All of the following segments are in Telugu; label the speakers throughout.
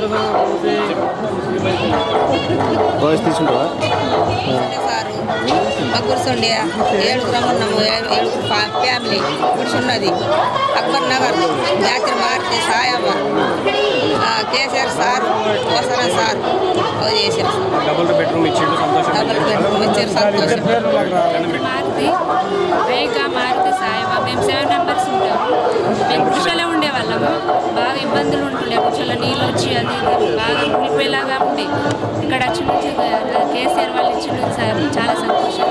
Speaker 1: వాయిస్ తీసుకుంటావా
Speaker 2: సారు మా కూర్చోండి ఏడుగురం ఉన్నాము ఏ- ఏడుగురు ఫా- ఫ్యామిలీ కూర్చున్నది అక్బర్ నగర్ జాతర మారుతి సాయమ్మ ఆ, కేసీఆర్ సారు కోసరా సారు అది చేశారు
Speaker 3: డబుల్ బెడ్రూమ్ ఇచ్చిండు సంతోషం
Speaker 2: డబుల్ బెడ్రూమ్ ఇచ్చారు సంతోషం
Speaker 4: మారుతి రేఖ మారుతి సాయిబా మేము సెవెన్ మెంబర్స్ ఉంటాము మేము గుడిసెలో ఉండేవాళ్ళము బాగా ఇబ్బందులు ఉంటుండే గుడిసెలో నీళ్ళు వచ్చి అది ఇది బాగా మునిపోయేలాగా ఉండే ఇక్కడ వచ్చి నుంచి కేసీఆర్ వాళ్ళు ఇచ్చిన సార్ చాలా సంతోషం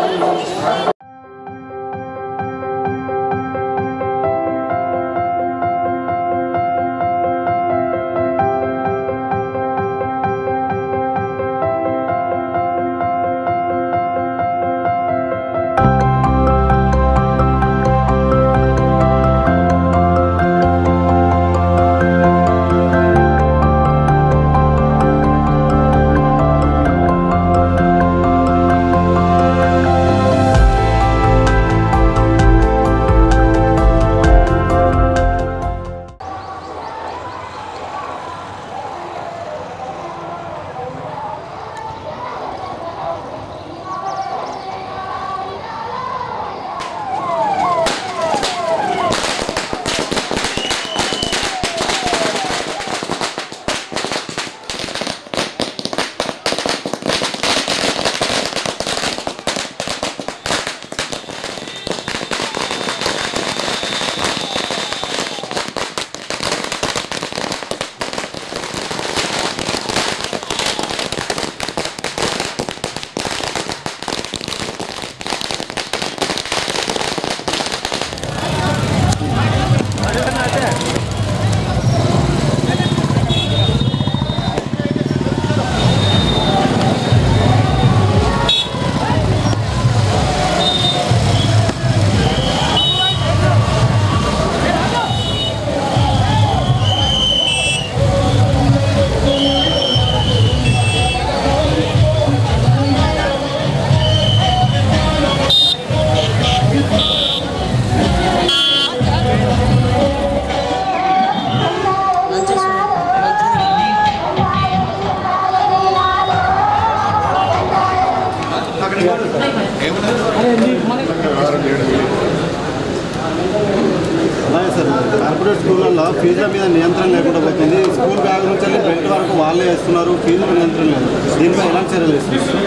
Speaker 1: అలాగే సార్ కార్పొరేట్ స్కూళ్ళల్లో ఫీజుల మీద నియంత్రణ లేకుండా పోతుంది స్కూల్ బ్యాగ్ నుంచి వెళ్ళి బెల్ట్ వరకు వాళ్ళే వేస్తున్నారు ఫీజుల నియంత్రణ లేదు దీనిపై ఎలాంటి చర్యలు ఇస్తున్నారు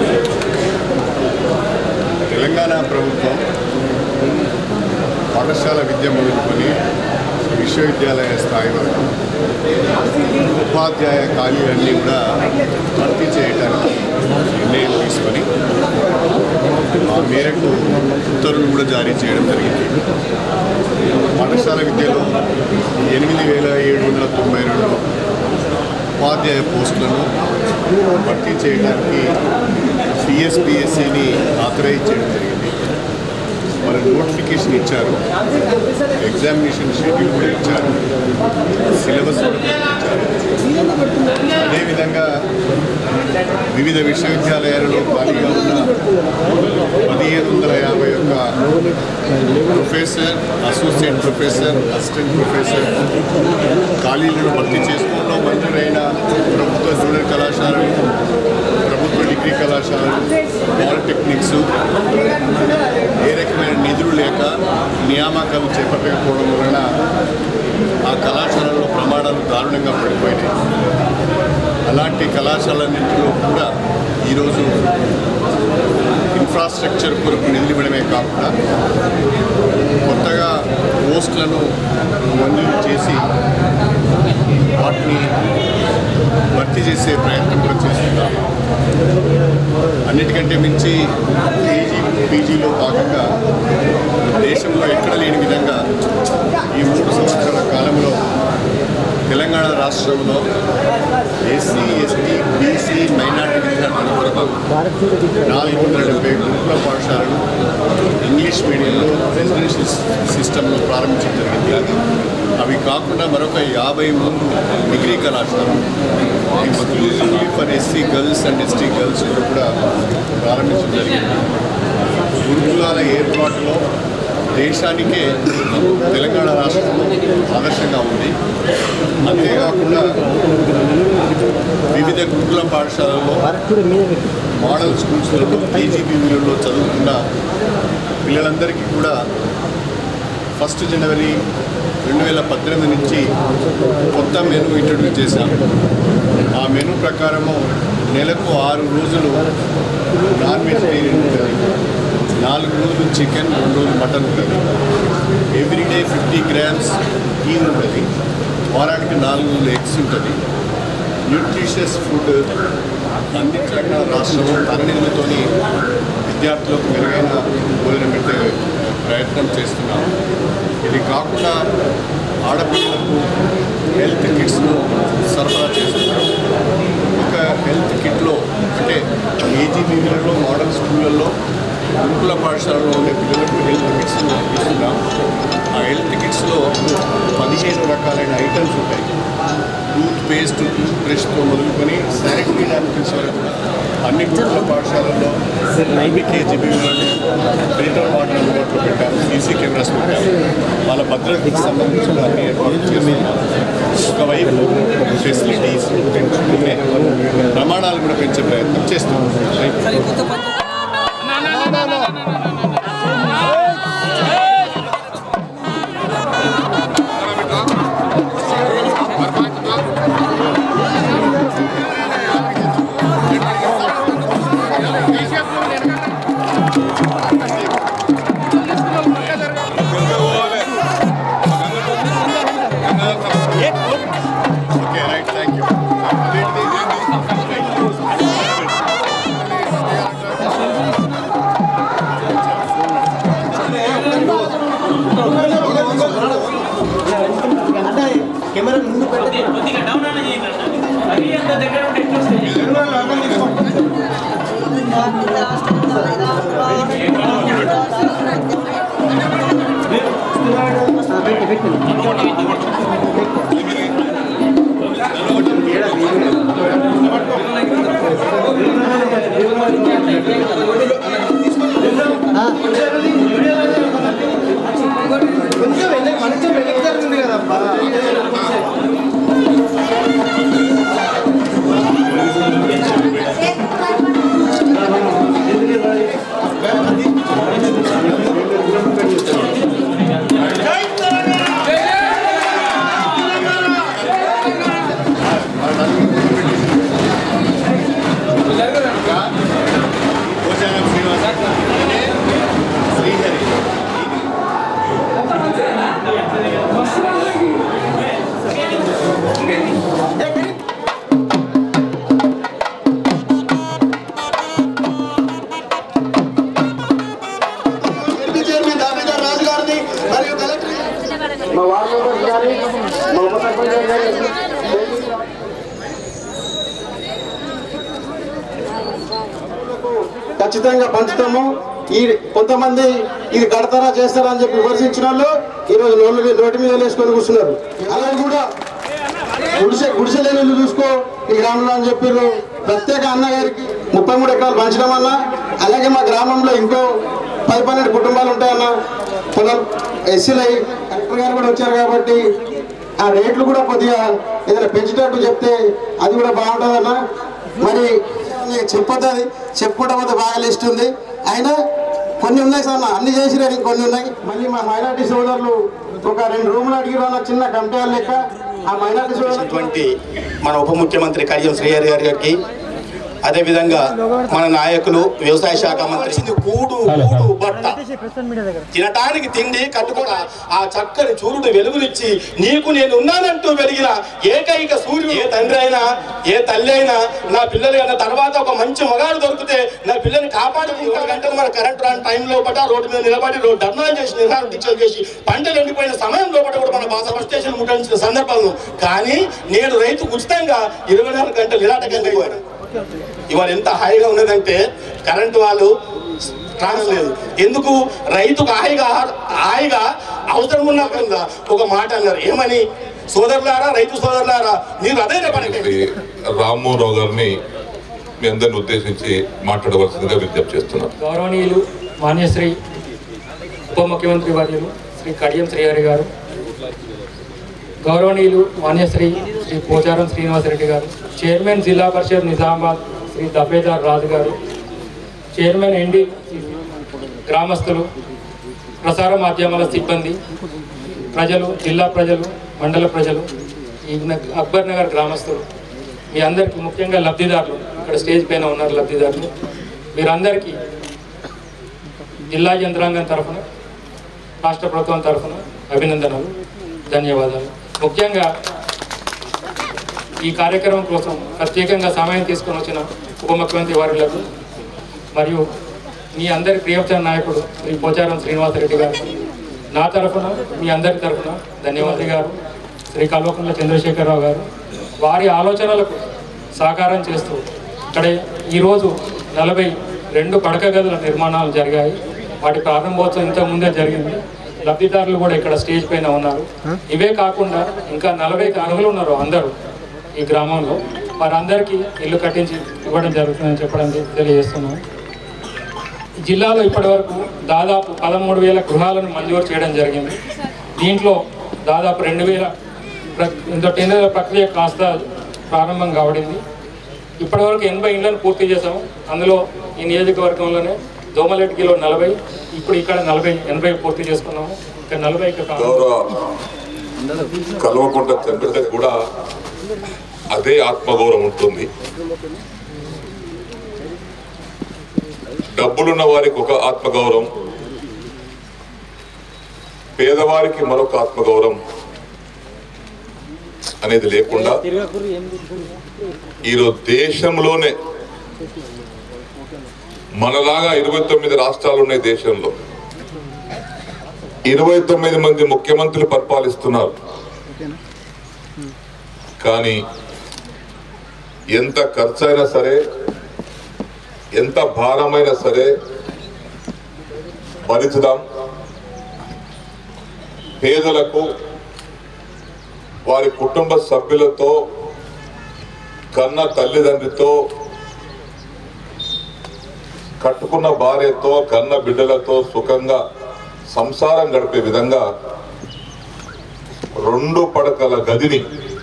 Speaker 5: తెలంగాణ ప్రభుత్వం పాఠశాల విద్య మొదలుకొని విశ్వవిద్యాలయ స్థాయి వరకు ఉపాధ్యాయ ఖాళీలన్నీ కూడా భర్తీ చేయడానికి నిర్ణయం తీసుకొని ఆ మేరకు ఉత్తర్వులు కూడా జారీ చేయడం జరిగింది పాఠశాల విద్యలో ఎనిమిది వేల ఏడు వందల తొంభై రెండు ఉపాధ్యాయ పోస్టులను భర్తీ చేయడానికి టీఎస్పిఎస్సిని ఆథరైజ్ చేయడం జరిగింది మరి నోటిఫికేషన్ ఇచ్చారు ఎగ్జామినేషన్ షెడ్యూల్ కూడా ఇచ్చారు సిలబస్ కూడా ప్రకటించారు అదేవిధంగా వివిధ విశ్వవిద్యాలయాలలో ఖాళీగా ఉన్న పదిహేను వందల యాభై ఒక్క professor associate professor assistant professor ఖాళీలను భర్తీ చేసుకోవడంలో మంజూరైన ప్రభుత్వ జూనియర్ కళాశాలలు ప్రభుత్వ డిగ్రీ కళాశాలలు పాలిటెక్నిక్స్ ఏ రకమైన నిధులు లేక నియామకాలు చేపట్టకపోవడం వలన ఆ కళాశాలలో ప్రమాణాలు దారుణంగా పడిపోయినాయి అలాంటి కళాశాలన్నింటిలో కూడా ఈరోజు ఇన్ఫ్రాస్ట్రక్చర్ కొరకు నిధులు ఇవ్వడమే కాకుండా కొత్తగా పోస్టులను మంజూరు చేసి వాటిని భర్తీ చేసే ప్రయత్నం కూడా చేస్తున్నాం అన్నిటికంటే మించి పీజీ పీజీలో భాగంగా దేశంలో ఎక్కడ లేని విధంగా ఈ మూడు సంవత్సరాల కాలంలో తెలంగాణ రాష్ట్రంలో ఎస్సీ ఎస్టీ బీసీ మైనార్టీ విద్యార్థుల కొరకు నాలుగు వందల డెబ్బై గురుకుల పాఠశాలలు ఇంగ్లీష్ మీడియంలో రెసిడెన్షియల్ సిస్టమ్ను ప్రారంభించడం జరిగింది అవి కాకుండా మరొక యాభై మూడు డిగ్రీ కళాశాలలు exclusively for SC girls and ST girls కూడా ప్రారంభించడం జరిగింది గురుకులాల ఏర్పాటులో దేశానికే తెలంగాణ రాష్ట్రం ఆదర్శంగా ఉంది అంతేకాకుండా వివిధ గురుకుల పాఠశాలల్లో మోడల్ స్కూల్స్లలో కేజీబీవీలలో చదువుతున్న పిల్లలందరికీ కూడా ఫస్ట్ జనవరి రెండు వేల పద్దెనిమిది నుంచి కొత్త మెనూ ఇంట్రడ్యూస్ చేశాం ఆ మెనూ ప్రకారము నెలకు ఆరు రోజులు నాన్ వెజిటేరియన్ ఉంటుంది నాలుగు రోజులు చికెన్ రెండు రోజులు మటన్ ఉంటుంది ఎవ్రీడే ఫిఫ్టీ గ్రామ్స్ టీ ఉంటుంది వారానికి నాలుగు రోజులు ఎగ్స్ ఉంటుంది న్యూట్రిషియస్ ఫుడ్ అందించడం రాష్ట్రంలో తన నిధులతోని విద్యార్థులకు మెరుగైన భోజనం పెట్టే ప్రయత్నం చేస్తున్నాం ఇది కాకుండా ఆడపిల్లలకు హెల్త్ కిట్స్ను సరఫరా చేస్తున్నాం ఒక హెల్త్ కిట్లో అంటే ఏజీబీలలో మోడల్ స్కూళ్ళల్లో గురుకుల పాఠశాలలో ఉండే పిల్లలకు హెల్త్ కిట్స్ ఇస్తున్నాం ఆ హెల్త్ కిట్స్లో పదిహేను రకాలైన ఐటమ్స్ ఉంటాయి టూత్ పేస్ట్ టూత్ బ్రష్తో మొదలుకొని శానిటరీ నాప్కిన్స్ వరకు అన్ని గురుకుల పాఠశాలల్లో కేజీబీలోని ఫిల్టర్ వాటర్ అందుబాటులో పెట్టాము సీసీ కెమెరాస్ పెట్టాము వాళ్ళ భద్రతకి సంబంధించిన అన్ని ఏర్పాట్లు చేస్తున్నాం ఒకవైపు ఫెసిలిటీస్ పెంచుకునే ప్రమాణాలు కూడా పెంచే ప్రయత్నం చేస్తున్నాం ఓకే రైట్ థ్యాంక్ యూ భోజనం శ్రీనివాస శ్రీహరి
Speaker 1: చైర్మన్ దామోదర్ రాజు గారిని మరియు కలెక్టర్ మా వార్డు మెంబర్స్ గారి మా ఉప సర్పంచ్ గారి ఖచ్చితంగా పంచుతాము ఈ కొంతమంది ఇది కడతారా చేస్తారా అని చెప్పి విమర్శించిన వాళ్ళు ఈరోజు నోళ్ళు నోటి మీద వేసుకొని కూర్చున్నారు అలాగే కూడా గుడిసె గుడిసె లేని ఇల్లు చూసుకో ఈ గ్రామంలో అని చెప్పారు ప్రత్యేక అన్న గారికి ముప్పై మూడు ఎకరాలు పంచడం అన్న అలాగే మా గ్రామంలో ఇంకో పది పన్నెండు కుటుంబాలు ఉంటాయన్న పొలం ఎస్సీలై కలెక్టర్ గారు కూడా వచ్చారు కాబట్టి ఆ రేట్లు కూడా కొద్దిగా ఏదైనా పెంచేటట్టు చెప్తే అది కూడా బాగుంటుందన్న మరి నీకు చెప్పొద్దు అది చెప్పుకుంటా పోతే బాగా లిస్ట్ ఉంది అయినా కొన్ని ఉన్నాయి సార్ అన్ని చేసినా కొన్ని ఉన్నాయి మళ్ళీ మా మైనార్టీ సోదరులు ఒక రెండు రూములు అడిగిన చిన్న కంపెనీ లెక్క ఆ మైనార్టీ సోదరులు
Speaker 6: చేసినటువంటి మన ఉప ముఖ్యమంత్రి కడియం శ్రీహరి గారి గారికి అదేవిధంగా మన నాయకులు వ్యవసాయ శాఖ మంత్రి ఇది కూడు కూడు బట్ట తినటానికి తిండి కట్టుకున్న ఆ చక్కని సూర్యుడు వెలుగునిచ్చి నీకు నేను ఉన్నానంటూ వెలిగిన ఏకైక సూర్యుడు ఏ తండ్రి అయినా ఏ తల్లి అయినా నా పిల్లలు అయినా తర్వాత ఒక మంచి మగాడు దొరికితే నా పిల్లల్ని కాపాడుకుంటా గంటలు మన కరెంట్ రాని టైంలో పట రోడ్డు మీద నిలబడి రోడ్డు ధర్నా చేసి నిరాహార దీక్షలు చేసి పంటలు ఎండిపోయిన సమయంలో పట కూడా మన బాస బస్ స్టేషన్ ముట్టించిన సందర్భాలు కానీ నేడు రైతు ఉచితంగా ఇరవై నాలుగు గంటలు నిరాటకంగా ఇవ్వడు ఇవాళ ఎంత హాయిగా ఉన్నదంటే కరెంటు వాళ్ళు ట్రాన్స్ లేదు ఎందుకు రైతుకు హాయిగా హాయిగా అవసరం ఉన్నప్పుడు ఒక మాట అన్నారు ఏమని సోదరులారా రైతు సోదరులారా మీరు అదే పని
Speaker 7: శ్రీ రామ్మోహన్ గారిని మీ అందరిని ఉద్దేశించి మాట్లాడవలసిందిగా విజ్ఞప్తి చేస్తున్నాను
Speaker 8: గౌరవనీయులు మాన్యశ్రీ ఉప ముఖ్యమంత్రి వర్యులు శ్రీ కడియం శ్రీహరి గారు గౌరవనీయులు మాన్యశ్రీ శ్రీ పోచారం శ్రీనివాసరెడ్డి గారు చైర్మన్ జిల్లా పరిషత్ నిజామాబాద్ శ్రీ దఫేదార్ రాజు గారు చైర్మన్ ఎన్డి గ్రామస్తులు ప్రసార మాధ్యమాల సిబ్బంది ప్రజలు జిల్లా ప్రజలు మండల ప్రజలు ఈ న- అక్బర్ నగర్ గ్రామస్తులు మీ అందరికీ ముఖ్యంగా లబ్ధిదారులు ఇక్కడ స్టేజ్ పైన ఉన్నారు లబ్ధిదారులు మీరందరికీ జిల్లా యంత్రాంగం తరఫున రాష్ట్ర ప్రభుత్వం తరఫున అభినందనలు ధన్యవాదాలు ముఖ్యంగా ఈ కార్యక్రమం కోసం ప్రత్యేకంగా సమయం తీసుకొని వచ్చిన ఉప ముఖ్యమంత్రి వారులకు మరియు మీ అందరి ప్రియవచన నాయకుడు శ్రీ పోచారం శ్రీనివాసరెడ్డి గారు నా తరఫున మీ అందరి తరఫున ధన్యవాది గారు శ్రీ కల్వకుంట్ల చంద్రశేఖరరావు గారు వారి ఆలోచనలకు సహకారం చేస్తూ ఇక్కడ ఈరోజు నలభై రెండు పడక గదుల నిర్మాణాలు జరిగాయి వాటి ప్రారంభోత్సవం ఇంతకు ముందే జరిగింది లబ్ధిదారులు కూడా ఇక్కడ స్టేజ్ పైన ఉన్నారు ఇవే కాకుండా ఇంకా నలభై అర్హులు ఉన్నారు అందరూ ఈ గ్రామంలో వారందరికీ ఇల్లు కట్టించి ఇవ్వడం జరుగుతుందని చెప్పడం తెలియజేస్తున్నాను జిల్లాలో ఇప్పటివరకు దాదాపు పదమూడు వేల గృహాలను మంజూరు చేయడం జరిగింది దీంట్లో దాదాపు రెండు వేల ప్ర- ఇంత టెండర్ల ప్రక్రియ కాస్త ప్రారంభం కావడింది ఇప్పటివరకు ఎనభై ఇళ్లను పూర్తి చేసాము అందులో ఈ నియోజకవర్గంలోనే దోమలెట్కిలో నలభై ఇప్పుడు ఇక్కడ నలభై ఎనభై పూర్తి చేసుకున్నాము ఇంకా నలభై ఇక కావాలి.
Speaker 7: గౌరవ కల్వకుంట చంద్రుడికి కూడా అదే ఆత్మగౌరవం ఉంటుంది డబ్బులున్న వారికి ఒక ఆత్మగౌరవం పేదవారికి మరొక ఆత్మగౌరవం అనేది లేకుండా ఈరోజు దేశంలోనే మనలాగా ఇరవై తొమ్మిది రాష్ట్రాలు ఉన్నాయి దేశంలో ఇరవై తొమ్మిది మంది ముఖ్యమంత్రులు పరిపాలిస్తున్నారు కానీ ఎంత ఖర్చు అయినా సరే ఎంత భారమైనా సరే భరించుదాం పేదలకు వారి కుటుంబ సభ్యులతో కన్న తల్లిదండ్రితో కట్టుకున్న భార్యతో కన్న బిడ్డలతో సుఖంగా సంసారం గడిపే విధంగా రెండు పడకల గదిని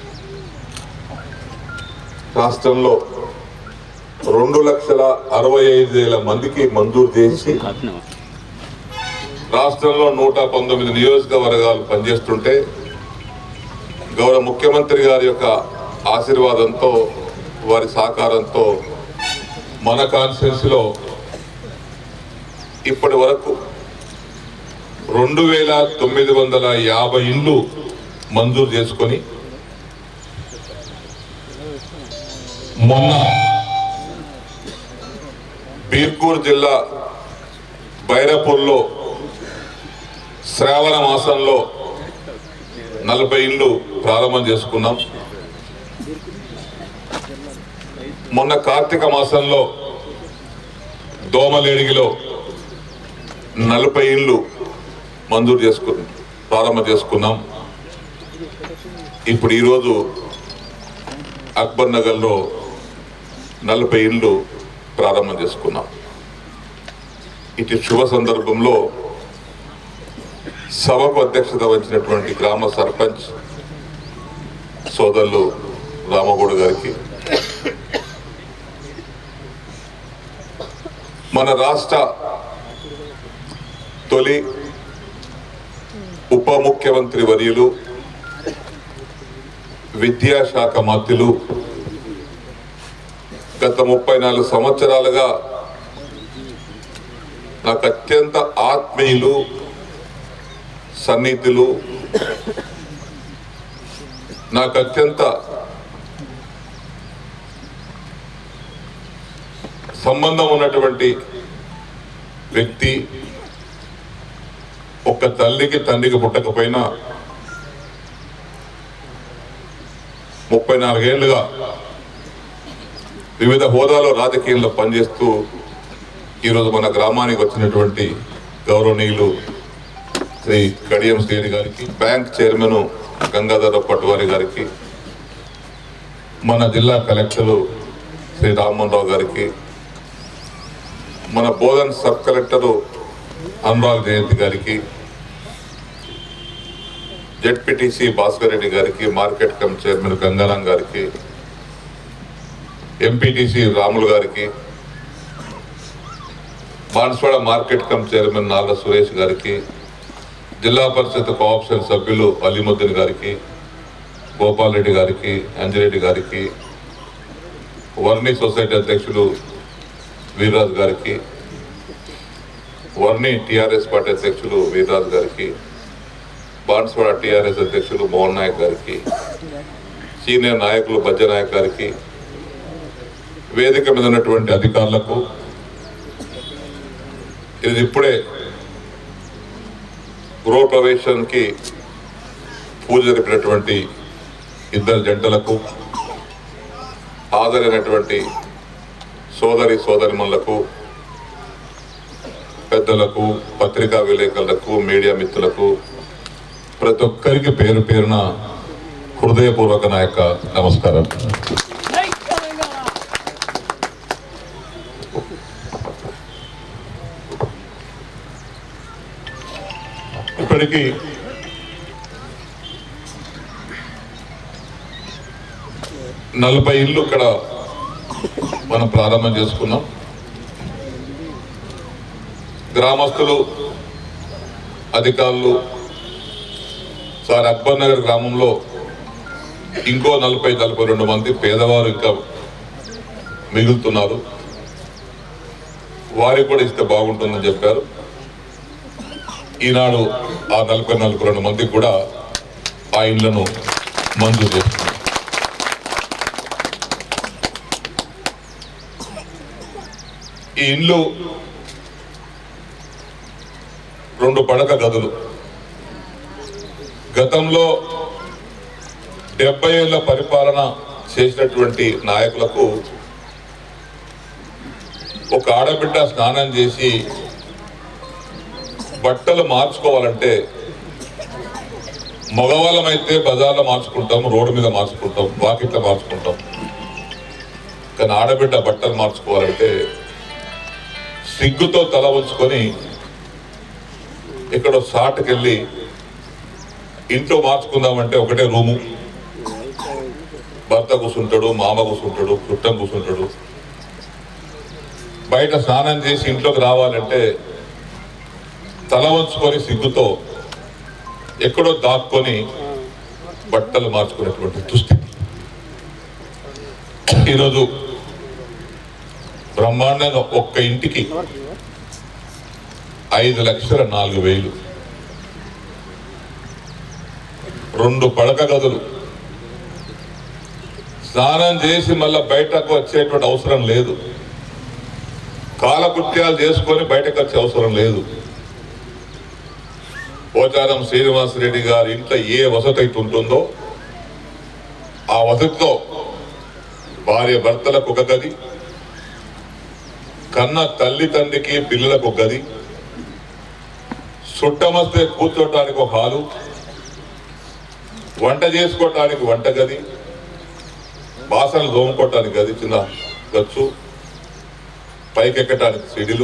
Speaker 7: రాష్ట్రంలో రెండు లక్షల అరవై ఐదు వేల మందికి మంజూరు చేసి రాష్ట్రంలో నూట పంతొమ్మిది నియోజకవర్గాలు పనిచేస్తుంటే గౌరవ ముఖ్యమంత్రి గారి యొక్క ఆశీర్వాదంతో వారి సహకారంతో మన కాన్స్టిట్యున్సీలో ఇప్పటి వరకు రెండు వేల తొమ్మిది వందల యాభై ఇండ్లు మంజూరు చేసుకొని మొన్న బీర్పూర్ జిల్లా బైరపూర్లో శ్రావణ మాసంలో నలభై ఇండ్లు ప్రారంభం చేసుకున్నాం మొన్న కార్తీక మాసంలో దోమలేడిగిలో నలభై ఇండ్లు మంజూరు చేసుకు ప్రారంభం చేసుకున్నాం ఇప్పుడు ఈరోజు అక్బర్ నగర్లో నలభై ఇండ్లు ప్రారంభం చేసుకున్నాం ఇటు శుభ సందర్భంలో సభకు అధ్యక్షత వహించినటువంటి గ్రామ సర్పంచ్ సోదరులు రామగౌడ్ గారికి మన రాష్ట్ర తొలి ఉప ముఖ్యమంత్రి వర్యులు విద్యాశాఖ మంత్రులు గత ముప్పై నాలుగు సంవత్సరాలుగా నాకు అత్యంత ఆత్మీయులు సన్నిహితులు నాకు అత్యంత సంబంధం ఉన్నటువంటి వ్యక్తి ఒక్క తల్లికి తండ్రికి పుట్టకపోయినా ముప్పై నాలుగేళ్లుగా వివిధ హోదాలో రాజకీయంలో పనిచేస్తూ ఈరోజు మన గ్రామానికి వచ్చినటువంటి గౌరవనీయులు శ్రీ కడియం శ్రీని గారికి బ్యాంక్ చైర్మన్ గంగాధర పట్టువారి గారికి మన జిల్లా కలెక్టరు శ్రీ రామ్మోహన్ రావు గారికి మన బోధన్ సబ్ కలెక్టరు అనురాగ్ జయంతి గారికి జెడ్పీటీసీ భాస్కర్ రెడ్డి గారికి మార్కెట్ కమ్ చైర్మన్ గంగారాం గారికి ఎంపీటీసీ రాములు గారికి Banswada market cum chairman Nalla Suresh గారికి జిల్లా పరిషత్ కోఆప్షన్ సభ్యులు అలీముద్దీన్ గారికి గోపాల్ రెడ్డి గారికి అంజిరెడ్డి గారికి వర్ణి సొసైటీ అధ్యక్షులు వీర్రాజు గారికి వర్ణి టిఆర్ఎస్ పార్టీ అధ్యక్షులు వీర్రాజు గారికి బాన్స్వాడ టిఆర్ఎస్ అధ్యక్షులు మోహన్ నాయక్ గారికి సీనియర్ నాయకులు బజ్జ నాయక్ గారికి వేదిక మీద ఉన్నటువంటి అధికారులకు ఇది ఇప్పుడే గృహప్రవేశానికి పూజ జరిపినటువంటి ఇద్దరు జంటలకు హాజరైనటువంటి సోదరి సోదరిమణులకు పెద్దలకు పత్రికా విలేకరులకు మీడియా మిత్రులకు ప్రతి ఒక్కరికి పేరు పేరున హృదయపూర్వక నా యొక్క నమస్కారం ఇప్పటికీ నలభై ఇల్లు ఇక్కడ మనం ప్రారంభం చేసుకున్నాం గ్రామస్తులు అధికారులు సార్ అక్బర్ నగర్ గ్రామంలో ఇంకో నలభై నలభై రెండు మంది పేదవారు ఇంకా మిగులుతున్నారు వారికి కూడా ఇస్తే బాగుంటుందని చెప్పారు ఈనాడు ఆ నలభై నలభై రెండు మందికి కూడా ఆ ఇళ్లను మంజూరు చేస్తున్నారు ఈ ఇల్లు రెండు పడక గదులు గతంలో డెబ్బై ఏళ్ళ పరిపాలన చేసినటువంటి నాయకులకు ఒక ఆడబిడ్డ స్నానం చేసి బట్టలు మార్చుకోవాలంటే మగవాళ్ళమైతే బజార్లో మార్చుకుంటాం రోడ్డు మీద మార్చుకుంటాం వాకిట్లో మార్చుకుంటాం కానీ ఆడబిడ్డ బట్టలు మార్చుకోవాలంటే సిగ్గుతో తల ఉంచుకొని ఇక్కడ సాటుకెళ్ళి ఇంట్లో మార్చుకుందామంటే ఒకటే రూము భర్త కూర్చుంటాడు మామ కూర్చుంటాడు చుట్టం కూర్చుంటాడు బయట స్నానం చేసి ఇంట్లోకి రావాలంటే తల వంచుకొని సిగ్గుతో ఎక్కడో దాక్కొని బట్టలు మార్చుకునేటువంటి దుస్థితి ఈరోజు బ్రహ్మాండంగా ఒక్క ఇంటికి ఐదు లక్షల నాలుగు వేలు రెండు పడక గదులు స్నానం చేసి మళ్ళా బయటకు వచ్చేటువంటి అవసరం లేదు కాలకృత్యాలు చేసుకొని బయటకు వచ్చే అవసరం లేదు పోచారం శ్రీనివాసరెడ్డి గారి ఇంట్లో ఏ వసతి అయితే ఉంటుందో ఆ వసతితో భార్య భర్తలకు ఒక గది కన్న తల్లి తండ్రికి పిల్లలకు ఒక గది చుట్టమస్తే కూర్చోటానికి ఒక హాలు వంట చేసుకోవటానికి వంట గది బాసనలు దోముకోవటానికి గది చిన్న గచ్చు పైకెక్కటానికి సిడిలు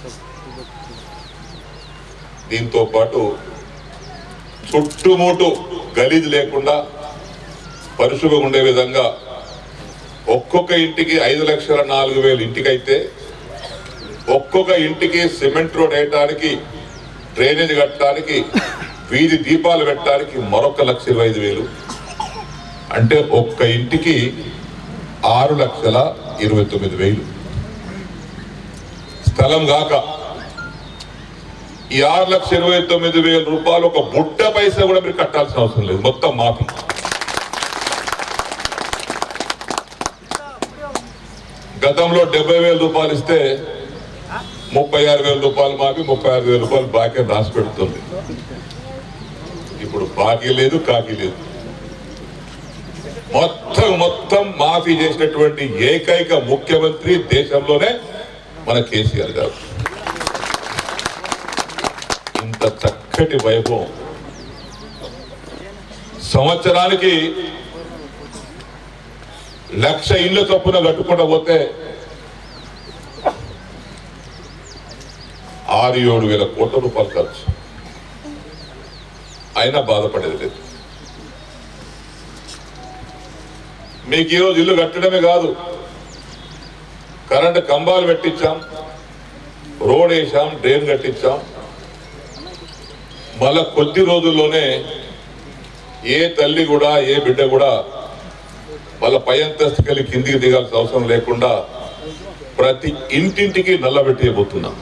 Speaker 7: దీంతో పాటు చుట్టుముట్టు గలీజ్ లేకుండా పరిశుభ్రంగా ఉండే విధంగా ఒక్కొక్క ఇంటికి ఐదు లక్షల నాలుగు వేలు ఇంటికైతే ఒక్కొక్క ఇంటికి సిమెంట్ రోడ్ వేయటానికి డ్రైనేజ్ కట్టడానికి వీధి దీపాలు పెట్టడానికి మరొక లక్ష ఇరవై ఐదు వేలు అంటే ఒక్క ఇంటికి ఆరు లక్షల ఇరవై తొమ్మిది వేలు స్థలం గాక ఈ ఆరు లక్షల ఇరవై తొమ్మిది వేల రూపాయలు ఒక బుట్ట పైసా కూడా మీరు కట్టాల్సిన అవసరం లేదు మొత్తం మాఫీ గతంలో డెబ్బై వేల రూపాయలు ఇస్తే ముప్పై ఆరు వేల రూపాయలు మాఫీ ముప్పై ఆరు వేల రూపాయలు బాకీ రాసి పెడుతుంది ఇప్పుడు బాకీ లేదు కాకీ లేదు మొత్తం మొత్తం మాఫీ చేసినటువంటి ఏకైక ముఖ్యమంత్రి దేశంలోనే మన కేసీఆర్ గారు ఇంత చక్కటి వైభవం సంవత్సరానికి లక్ష ఇళ్ళ చొప్పున కట్టుకుంటూ పోతే ఆరు ఏడు వేల కోట్ల రూపాయలు ఖర్చు అయినా బాధపడేది లేదు మీకు ఈరోజు ఇల్లు కట్టడమే కాదు కరెంటు కంబాలు పెట్టించాం రోడ్ వేసాం డ్రైన్ కట్టించాం మళ్ళా కొద్ది రోజుల్లోనే ఏ తల్లి కూడా ఏ బిడ్డ కూడా వాళ్ళ పై అంతస్తుకి వెళ్ళి కిందికి దిగాల్సిన అవసరం లేకుండా ప్రతి ఇంటింటికి నల్లబెట్టేయబోతున్నాం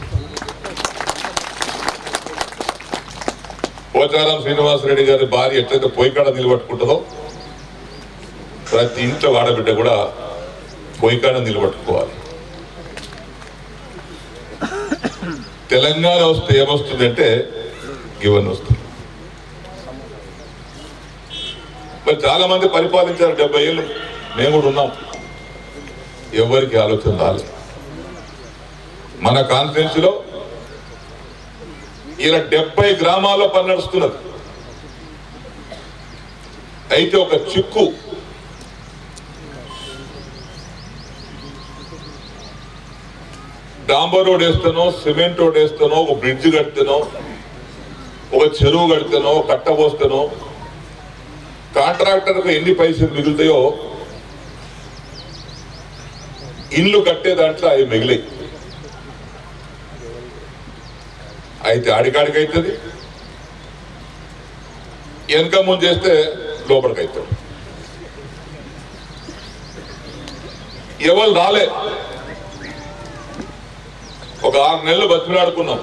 Speaker 7: పోచారం శ్రీనివాసరెడ్డి గారి భార్య ఎట్లయితే పొయ్యికాడ నిలబట్టుకుంటుందో ప్రతి ఇంట్లో ఆడబిడ్డ కూడా పొయ్యికాడ నిలబట్టుకోవాలి తెలంగాణ వస్తే ఏమొస్తుందంటే ఇవన్నీ వస్తుంది మరి చాలా మంది పరిపాలించారు డెబ్బై ఏళ్ళు మేము కూడా ఉన్నాం ఎవరికి ఆలోచన రాలేదు మన కాన్ఫరెన్స్ లో ఇలా డెబ్బై గ్రామాల్లో పని నడుస్తున్నది అయితే ఒక చిక్కు డాంబర్ రోడ్ వేస్తానో సిమెంట్ రోడ్ వేస్తానో ఒక బ్రిడ్జ్ కడితేనో ఒక చెరువు కడితేనో కట్ట పోస్తానో కాంట్రాక్టర్కు ఎన్ని పైసలు మిగులుతాయో ఇల్లు కట్టే దాంట్లో అవి మిగిలాయి అయితే ఆడికాడికి అవుతుంది వెనక ముందు చేస్తే లోపలికి అవుతాడు ఎవరు రాలే ఒక ఆరు నెలలు బతిమిలాడుకున్నాం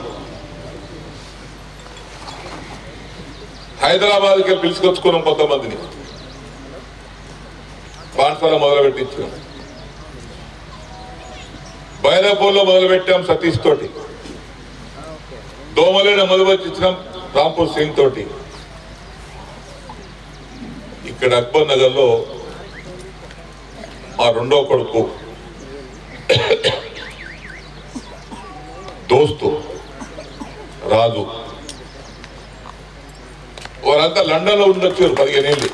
Speaker 7: హైదరాబాద్కి పిలుచుకొచ్చుకున్నాం కొంతమందిని బాన్సాల మొదలు పెట్టించాం బైరాపూర్లో మొదలు పెట్టాం సతీష్ తోటి దోమలేన మొదలు పెట్టించినాం రాంపూర్ సింగ్ తోటి ఇక్కడ అక్బర్ నగర్ లో మా రెండో కొడుకు దోస్తు రాజు వారంతా లండన్ లో ఉండొచ్చారు పదిహేను ఏళ్ళు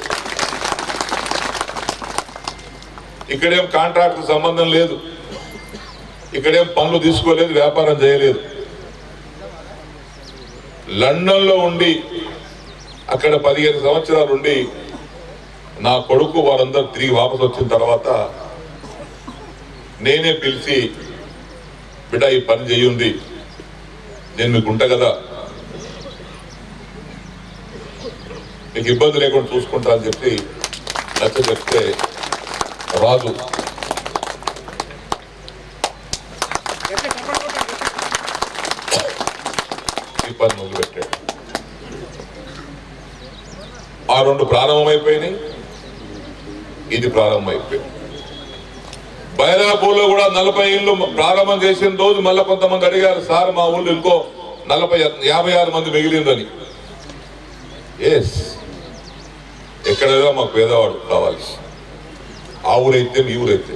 Speaker 7: ఇక్కడేం కాంట్రాక్ట్ సంబంధం లేదు ఇక్కడేం పనులు తీసుకోలేదు వ్యాపారం చేయలేదు లండన్ లో ఉండి అక్కడ పదిహేను సంవత్సరాలు ఉండి నా కొడుకు వారందరూ తిరిగి వాపసు వచ్చిన తర్వాత నేనే పిలిచి బిడ్డ ఈ పని చేయండి నేను మీకు ఉంటా కదా మీకు ఇబ్బంది లేకుండా చూసుకుంటా అని చెప్పి నచ్చ చెప్తే రాజు ఈ పని మొదలుపెట్టాడు ఆ రెండు ప్రారంభమైపోయినాయి ఇది ప్రారంభమైపోయింది బైరాపూర్లో కూడా నలభై ఇళ్ళు ప్రారంభం చేసిన రోజు మళ్ళీ కొంతమంది అడిగారు సార్ మా ఊళ్ళో ఇంకో నలభై యాభై ఆరు మంది మిగిలిందని ఎస్ ఎక్కడైనా మాకు పేదవాడు కావాలి ఆ ఊరైతే మీ ఊరైతే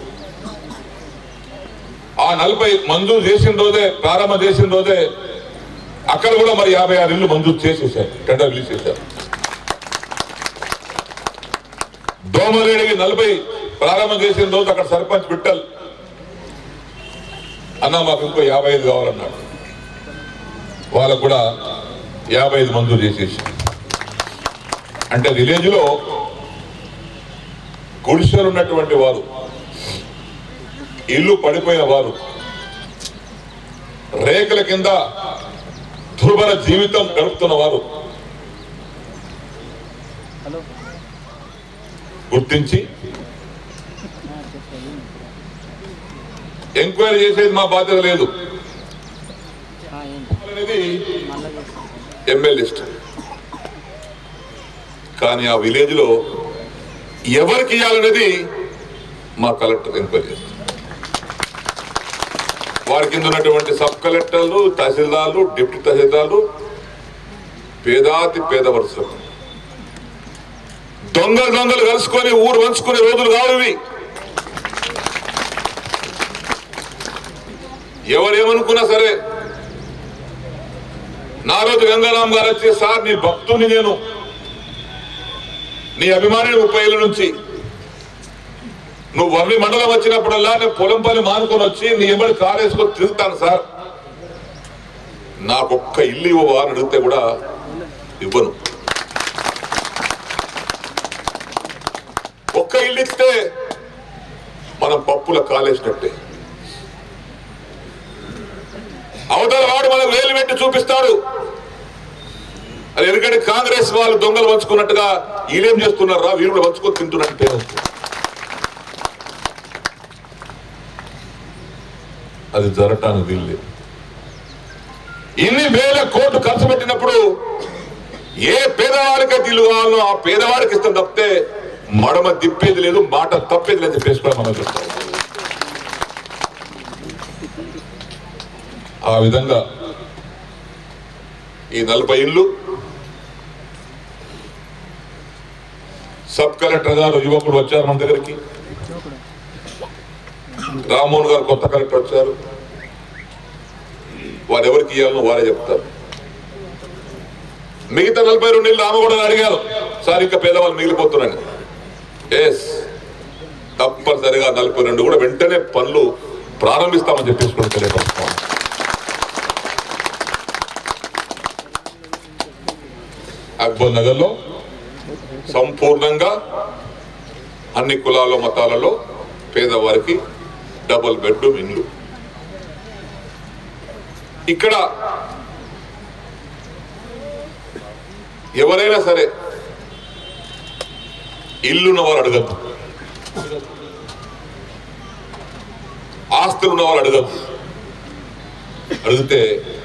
Speaker 7: ఆ నలభై మంజూరు చేసిన రోజే ప్రారంభం చేసిన రోజే అక్కడ కూడా మరి యాభై ఆరు ఇళ్ళు మంజూరు చేసేసారు టెండర్ రిలీజ్ చేశారు దోమలేడికి నలభై ప్రారంభం చేసిన రోజు అక్కడ సర్పంచ్ బిట్టల్ అన్న మాకు ఇంకో యాభై ఐదు కావాలన్నాడు వాళ్ళకు కూడా యాభై ఐదు మంజూరు చేసేసి అంటే విలేజ్ లో గుడిసెలు ఉన్నటువంటి వారు ఇల్లు పడిపోయిన వారు రేకుల కింద దుర్భర జీవితం గడుపుతున్న వారు గుర్తించి ఎంక్వైరీ చేసేది మా బాధ్యత లేదు అనేది ఎమ్మెల్యే ఇష్టం కానీ ఆ విలేజ్ లో ఎవరికి ఇవ్వాలనేది మా కలెక్టర్ ఎంక్వైరీ చేస్తారు వారి కింద ఉన్నటువంటి సబ్ కలెక్టర్లు తహసీల్దార్లు డిప్యూటీ తహసీల్దార్లు పేదాతి పేద వరుసలు దొంగలు దొంగలు కలుసుకొని ఊరు వంచుకునే రోజులు కావు ఇవి ఎవరేమనుకున్నా సరే నా రోజు గంగారాం గారు వచ్చి సార్ నీ భక్తుని నేను నీ అభిమాని ముప్పై ఏళ్ళ నుంచి నువ్వు వర్ణి మండలం వచ్చినప్పుడల్లా నేను పొలం పని మానుకొని వచ్చి నీ ఎంబడి కారు వేసుకొని తిరుగుతాను సార్ నాకు ఒక్క ఇల్లు ఇవ్వవా అని అడిగితే కూడా ఇవ్వను ఇల్లు ఇస్తే మనం పప్పుల కాలేసినట్టే అవతల వాడు మనకు వేలు పెట్టి చూపిస్తాడు అది ఎందుకంటే కాంగ్రెస్ వాళ్ళు దొంగలు పంచుకున్నట్టుగా వీళ్ళేం చేస్తున్నారా వీళ్ళు కూడా పంచుకొని తింటున్నట్టు పేరు వస్తుంది. అది జరగటానికి వీల్లేదు ఇన్ని వేల కోట్లు ఖర్చు పెట్టినప్పుడు ఏ పేదవాడికి ఇల్లు కావాలో ఆ పేదవాడికి ఇష్టం తప్పితే మడమ తిప్పేది లేదు మాట తప్పేది లేదు చెప్పేసి కూడా మనం చెప్తాం ఆ విధంగా ఈ నలభై ఇళ్ళు సబ్ కలెక్టర్ గారు యువకుడు వచ్చారు మన దగ్గరికి రామ్మోహన్ గారు కొత్త కలెక్టర్ వచ్చారు వారు ఎవరికి ఇవ్వాలో వారే చెప్తారు మిగతా నలభై రెండు ఇళ్ళు ఆమె కూడా అడిగారు సార్ ఇంకా పేదవాళ్ళు మిగిలిపోతున్నాను ఎస్ తప్పనిసరిగా నలభై రెండు కూడా వెంటనే పనులు ప్రారంభిస్తామని చెప్పేసి కూడా తెలియపరుస్తాం అక్బర్ నగర్లో సంపూర్ణంగా అన్ని కులాల మతాలలో పేదవారికి డబుల్ బెడ్రూమ్ ఇండ్లు ఇక్కడ ఎవరైనా సరే ఇల్లున్న వారు అడగద్దు ఆస్తులు ఉన్న వాళ్ళు అడగద్దు అడిగితే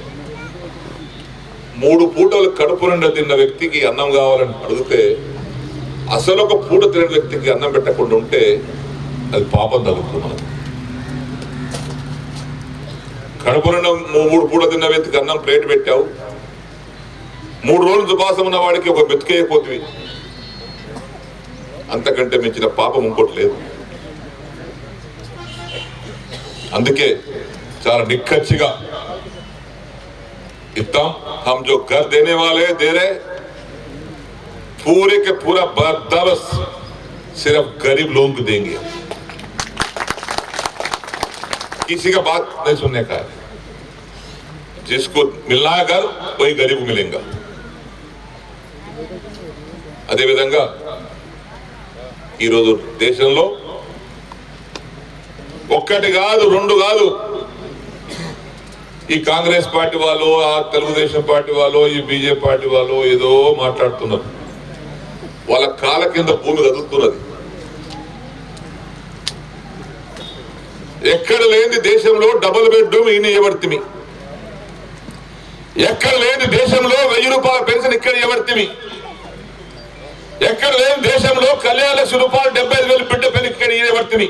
Speaker 7: మూడు పూటలు కడుపు నిండా తిన్న వ్యక్తికి అన్నం కావాలని అడిగితే అసలు ఒక పూట తిన వ్యక్తికి అన్నం పెట్టకుండా ఉంటే అది పాపం తగ్గుతుంది మనకు కడుపు నిండా మూ- మూడు పూట తిన్న వ్యక్తికి అన్నం ప్లేట్ పెట్టావు మూడు రోజులు దుపాసం ఉన్న వాడికి ఒక మెతుకేయపోతుంది అంతకంటే మించిన పాపం ఇంకోటి లేదు అందుకే చాలా నిక్కచ్చిగా इतना हम जो घर देने वाले दे रहे पूरे के पूरा बंदोबस्त सिर्फ गरीब लोगों को देंगे किसी का बात नहीं सुनने का है जिसको मिलना है घर वही गरीब को मिलेगा అదేవిధంగా ఈరోజు దేశంలో ఒక్కటి కాదు రెండు కాదు ఈ కాంగ్రెస్ పార్టీ వాళ్ళు ఆ తెలుగుదేశం పార్టీ వాళ్ళు ఈ బీజేపీ పార్టీ వాళ్ళు ఏదో మాట్లాడుతున్నారు వాళ్ళ కాల కింద భూమి కదులుతున్నది ఎక్కడ లేని దేశంలో డబుల్ బెడ్రూమ్ ఈయన ఇవ్వబడితిమి ఎక్కడ లేని దేశంలో వెయ్యి రూపాయల పెన్షన్ ఇక్కడ ఇవ్వబడితిమి ఎక్కడ లేని దేశంలో కళ్యాణ లక్ష రూపాయలు డెబ్బై ఐదు వేలు బిడ్డ పెళ్లి ఇక్కడ ఇవ్వబడితిమి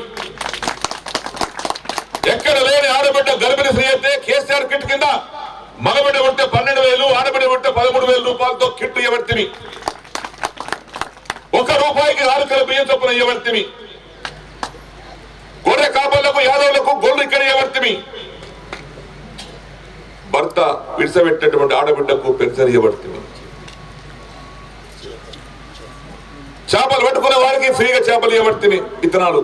Speaker 7: ఎక్కడ లేని ఆడబిడ్డ గర్భిణీ స్త్రీ అయితే కేసీఆర్ కిట్ కింద మగబిడ్డ ఉంటే పన్నెండు వేలు ఆడబిడ్డ ఉంటే పదమూడు వేల రూపాయలతో కిట్ ఇవ్వబడితిమి ఒక రూపాయికి ఆరు కిలో బియ్యం చొప్పున ఇవ్వబడితిమి గొర్రె కాపళ్లకు యాదవులకు గొర్రెలు ఇక్కడ ఇవ్వబడితిమి భర్త విడిసబెట్టినటువంటి ఆడబిడ్డకు పెన్షన్ ఇవ్వబడుతుంది చేపలు పట్టుకునే వారికి ఫ్రీగా చేపలు ఇవ్వబడుతుంది ఇత్తనాలు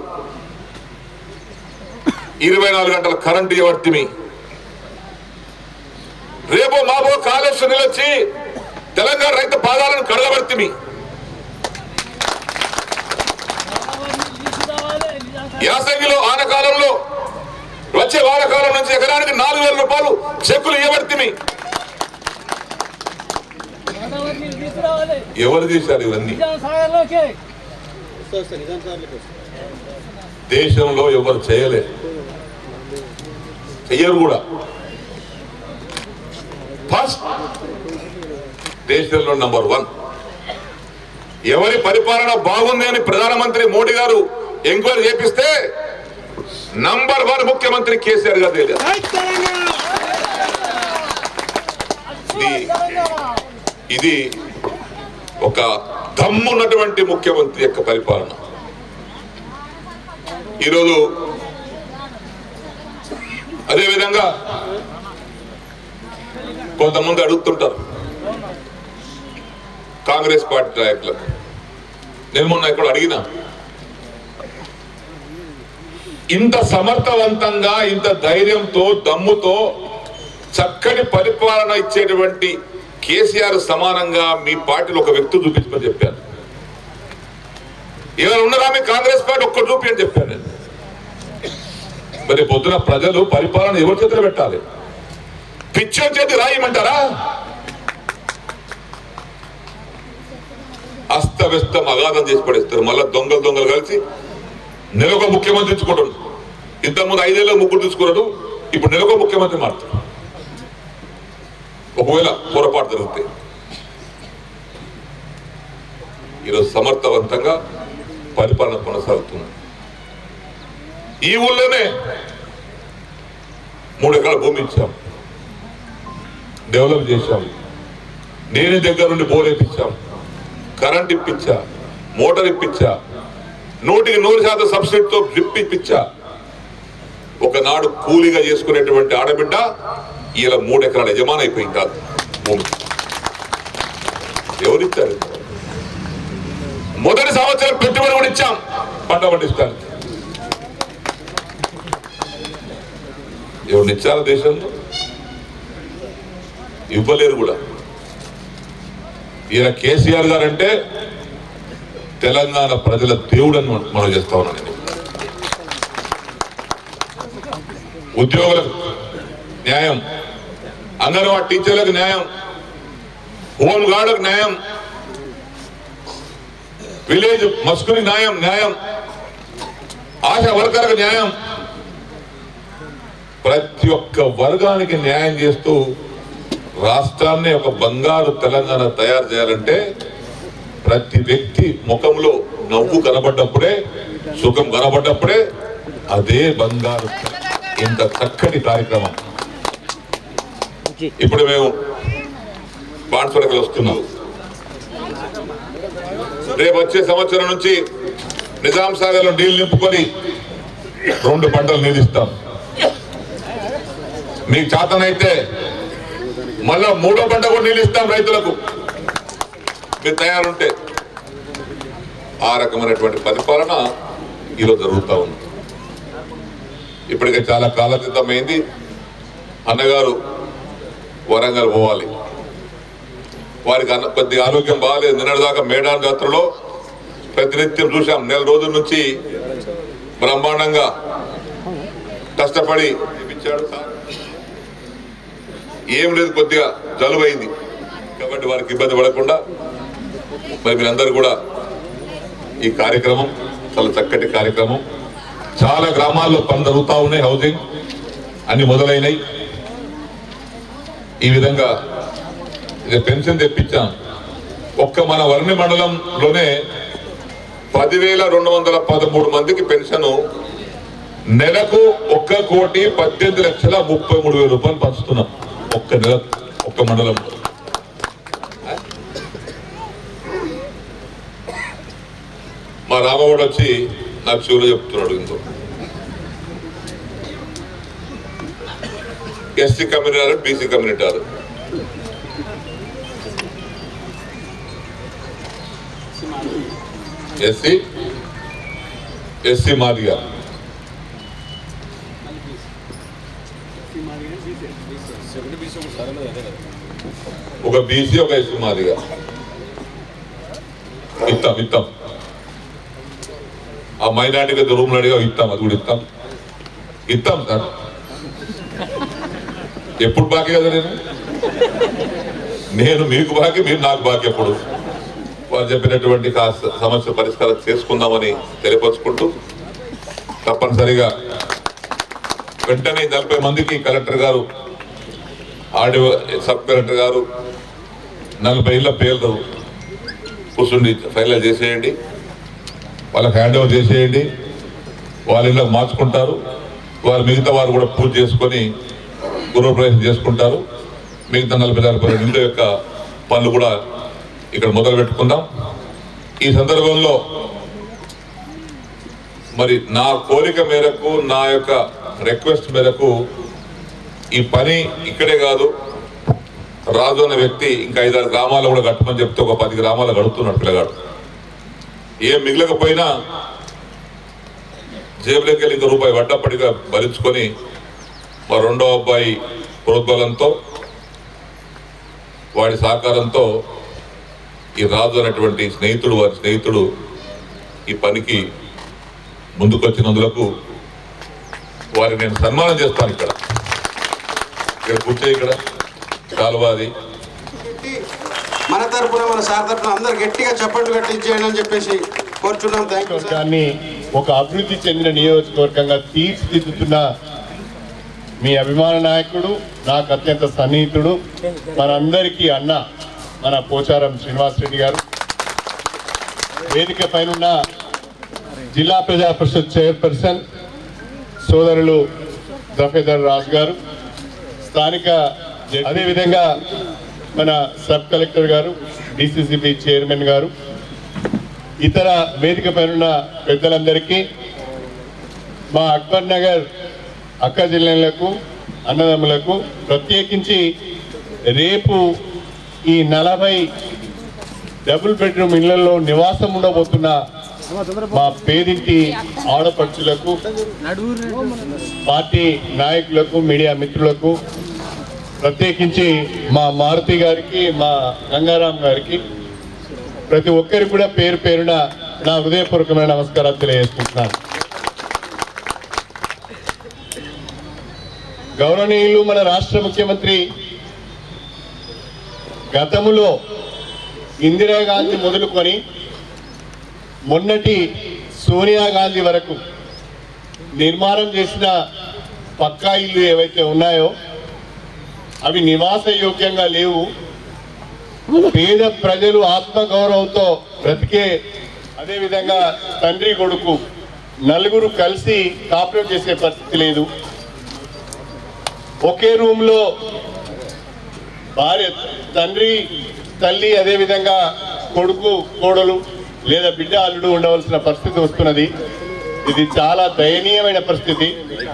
Speaker 7: ఇరవై నాలుగు గంటల కరెంటు ఇవ్వబడుతుంది రేపు మాబో కాళేశ్వరం నిలొచ్చి తెలంగాణ రైతు పాదాలను కడగబడుతుంది యాసంగిలో ఆనకాలంలో వచ్చే వానకాలం నుంచి ఎకరానికి నాలుగు వేల రూపాయలు చెక్కులు ఇవ్వబడుతుంది ఎవరు చేశారు ఇవన్నీ దేశంలో ఎవరు చేయలే చెయ్యరు కూడా ఫస్ట్ దేశంలో నంబర్ వన్ ఎవరి పరిపాలన బాగుంది అని ప్రధానమంత్రి మోడీ గారు ఎంక్వైరీ చేపిస్తే నంబర్ వన్ ముఖ్యమంత్రి కేసీఆర్ గారు తెలియదు ఇది ఇది ఒక దమ్మున్నటువంటి ముఖ్యమంత్రి యొక్క పరిపాలన ఈరోజు అదేవిధంగా కొంతమంది అడుగుతుంటారు కాంగ్రెస్ పార్టీ నాయకులకు నేను మొన్న ఇక్కడ అడిగినా ఇంత సమర్థవంతంగా ఇంత ధైర్యంతో దమ్ముతో చక్కని పరిపాలన ఇచ్చేటువంటి కేసీఆర్ సమానంగా మీ పార్టీలో ఒక వ్యక్తి చూపించమని చెప్పాను ఏమైనా ఉన్నారా మీ కాంగ్రెస్ పార్టీ ఒక్క చూపి అని చెప్పాను నేను మరి పొద్దున ప్రజలు పరిపాలన ఎవరి చేతిలో పెట్టాలి పిచ్చో చేతి రాయమంటారా అస్తవ్యస్తం అగాధం చేసి పడేస్తారు మళ్ళా దొంగలు దొంగలు కలిసి నెలొక ముఖ్యమంత్రి ఇచ్చుకుంటాడు ఇంతకుముందు ఐదేళ్ళ ముగ్గురు తీసుకున్నాడు ఇప్పుడు నెలొక ముఖ్యమంత్రి మారుతాడు ఒకవేళ పొరపాటు జరిగితే ఈరోజు సమర్థవంతంగా పరిపాలన కొనసాగుతుంది ఈ ఊళ్ళోనే మూడు ఎకరాల భూమి ఇచ్చాం డెవలప్ చేశాం నేను దగ్గర నుండి బోర్ ఇప్పించాం కరెంట్ ఇప్పించా మోటార్ ఇప్పించా నూటికి నూరు శాతం సబ్సిడీతో డ్రిప్ ఇప్పించా ఒకనాడు కూలీగా చేసుకునేటువంటి ఆడబిడ్డ ఇలా మూడు ఎకరాల యజమాని అయిపోయింది కాదు భూమి ఎవరిచ్చారు మొదటి సంవత్సరం పెట్టుబడి కూడా ఇచ్చాం పంట పండిస్తానికి ఎవరిని ఇచ్చారా దేశంలో ఇవ్వలేరు కూడా ఈయన కేసీఆర్ గారు అంటే తెలంగాణ ప్రజల దేవుడని మనం చేస్తా ఉన్నాను నేను ఉద్యోగులకు న్యాయం అంగన్వాడీ టీచర్లకు న్యాయం హోమ్ గార్డులకు న్యాయం విలేజ్ మస్కుని న్యాయం న్యాయం ఆశా వర్కర్లకు న్యాయం ప్రతి ఒక్క వర్గానికి న్యాయం చేస్తూ రాష్ట్రాన్ని ఒక బంగారు తెలంగాణ తయారు చేయాలంటే ప్రతి వ్యక్తి ముఖంలో నవ్వు కనబడ్డప్పుడే సుఖం కనబడ్డప్పుడే అదే బంగారు ఇంత చక్కటి కార్యక్రమం ఇప్పుడు మేము బాన్స్వడకి వస్తున్నాం రేపు వచ్చే సంవత్సరం నుంచి నిజాం సాగర్లో నీళ్లు నింపుకొని రెండు పంటలు నిధిస్తాం మీకు చేతనైతే మళ్ళా మూడో పంట కూడా నీళ్ళు ఇస్తాం రైతులకు మీరు తయారుంటే ఆ రకమైనటువంటి పరిపాలన ఈరోజు జరుగుతూ ఉంది ఇప్పటికే చాలా కాలతీతమైంది అన్నగారు వరంగల్ పోవాలి వారికి అన్న కొద్ది ఆరోగ్యం బాగాలేదు నిన్నటిదాకా మేడాన్ జాతరలో ప్రతినిత్యం చూసాం నెల రోజుల నుంచి బ్రహ్మాండంగా కష్టపడి ఇచ్చాడు సార్ ఏం లేదు కొద్దిగా జలుబు అయింది కాబట్టి వారికి ఇబ్బంది పడకుండా మరి మీరందరూ కూడా ఈ కార్యక్రమం చాలా చక్కటి కార్యక్రమం చాలా గ్రామాల్లో పనులు జరుగుతూ ఉన్నాయి హౌసింగ్ అన్ని మొదలైనవి ఈ విధంగా ఇది పెన్షన్ తెప్పించాం ఒక్క మన వర్ణి మండలంలోనే పదివేల రెండు వందల పదమూడు మందికి పెన్షన్ నెలకు ఒక్క కోటి పద్దెనిమిది లక్షల ముప్పై మూడు వేల రూపాయలు పంచుతున్నాం ఒక్క నెల ఒక్క మండలం మా రామవాడు వచ్చి నాకు చెవులో చెప్తున్నాడు ఇంకో ఎస్సీ కమ్యూనిటీ ఆరు బీసీ కమ్యూనిటీ ఆరు ఎస్సీ ఎస్సీ మాదిగా ఒక బీసీ ఒక ఎస్సీ మాదిగా ఇస్తాం ఇస్తాం ఆ మైనార్టీకి రూమ్ అడిగా ఇస్తాం అది కూడా ఇస్తాం ఇస్తాం సార్ ఎప్పుడు బాకీ కదా నేను నేను మీకు బాకీ మీరు నాకు బాకీ ఎప్పుడు వారు చెప్పినటువంటి కాస్త సమస్య పరిష్కారం చేసుకుందామని తెలియపరుచుకుంటూ తప్పనిసరిగా వెంటనే నలభై మందికి కలెక్టర్ గారు ఆడియో సబ్ కలెక్టర్ గారు నలభై ఇళ్ళ పేర్లు కూర్చుండి ఫైనల్ చేసేయండి వాళ్ళకి హ్యాండ్ ఓవర్ చేసేయండి వాళ్ళ ఇళ్ళకి మార్చుకుంటారు వారు మిగతా వారు కూడా పూజ చేసుకొని గృహప్రవేశం చేసుకుంటారు మిగతా నలభై నలభై రెండు ఇళ్ళ యొక్క పనులు కూడా ఇక్కడ మొదలు పెట్టుకుందాం ఈ సందర్భంలో మరి నా కోరిక మేరకు నా యొక్క రిక్వెస్ట్ మేరకు ఈ పని ఇక్కడే కాదు రాజు అనే వ్యక్తి ఇంకా ఐదారు గ్రామాలు కూడా కట్టమని చెప్తే ఒక పది గ్రామాలు గడుపుతున్నాడు పిల్లగాడు ఏం మిగలకపోయినా జేబులోకి వెళ్ళి ఇంకా రూపాయి వడ్డప్పటిగా భరించుకొని మా రెండో అబ్బాయి ప్రోద్బలంతో వాడి సహకారంతో ఈ రాజు అనేటువంటి స్నేహితుడు వారి స్నేహితుడు ఈ పనికి ముందుకొచ్చినందులకు వారిని నేను సన్మానం చేస్తాను ఇక్కడ ఇక్కడ కూర్చో ఇక్కడ కాలువాది
Speaker 1: మన తరపున మన సార్ తరపున అందరు గట్టిగా చప్పట్లు కట్టించేయండి అని చెప్పేసి కోరుచున్నాం థ్యాంక్ యూ సార్
Speaker 5: నియోజకవర్గాన్ని ఒక అభివృద్ధి చెందిన నియోజకవర్గంగా తీర్చిదిద్దుతున్న మీ అభిమాన నాయకుడు నాకు అత్యంత సన్నిహితుడు మనందరికీ అన్న మన పోచారం శ్రీనివాస్ రెడ్డి గారు వేదిక పైన జిల్లా ప్రజా పరిషత్ చైర్పర్సన్ సోదరులు దఫేదర్ రాజు గారు స్థానిక జడ్జి- అదేవిధంగా మన సబ్ కలెక్టర్ గారు డిసిసిబి చైర్మన్ గారు ఇతర వేదిక పైన పెద్దలందరికీ మా అక్బర్ నగర్ అక్క జిల్లాలకు అన్నదమ్ములకు ప్రత్యేకించి రేపు ఈ నలభై డబుల్ బెడ్రూమ్ ఇళ్లలో నివాసం ఉండబోతున్న మా పేదింటి ఆడపడుచులకు పార్టీ నాయకులకు మీడియా మిత్రులకు ప్రత్యేకించి మా మారుతి గారికి మా గంగారాం గారికి ప్రతి ఒక్కరికి కూడా పేరు పేరున నా హృదయపూర్వకమైన నమస్కారాలు తెలియజేసుకుంటున్నాను గౌరవనీయులు మన రాష్ట్ర ముఖ్యమంత్రి గతములో ఇందిరాగాంధీ మొదలుకొని మొన్నటి సోనియా గాంధీ వరకు నిర్మాణం చేసిన పక్కా ఇల్లు ఏవైతే ఉన్నాయో అవి నివాస యోగ్యంగా లేవు పేద ప్రజలు ఆత్మగౌరవంతో బ్రతికే అదేవిధంగా తండ్రి కొడుకు నలుగురు కలిసి కాపురం చేసే పరిస్థితి లేదు ఒకే రూమ్ లో భార్య తండ్రి తల్లి అదేవిధంగా కొడుకు కోడలు లేదా బిడ్డ అల్లుడు ఉండవలసిన పరిస్థితి వస్తున్నది ఇది చాలా దయనీయమైన పరిస్థితి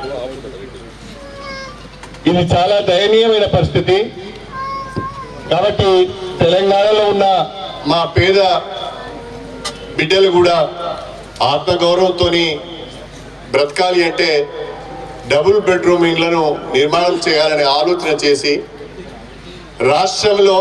Speaker 5: ఇది చాలా దయనీయమైన పరిస్థితి కాబట్టి తెలంగాణలో ఉన్న మా పేద బిడ్డలు కూడా ఆత్మగౌరవంతో బ్రతకాలి అంటే డబుల్ బెడ్రూమ్ ఇండ్లను నిర్మాణం చేయాలనే ఆలోచన చేసి రాష్ట్రంలో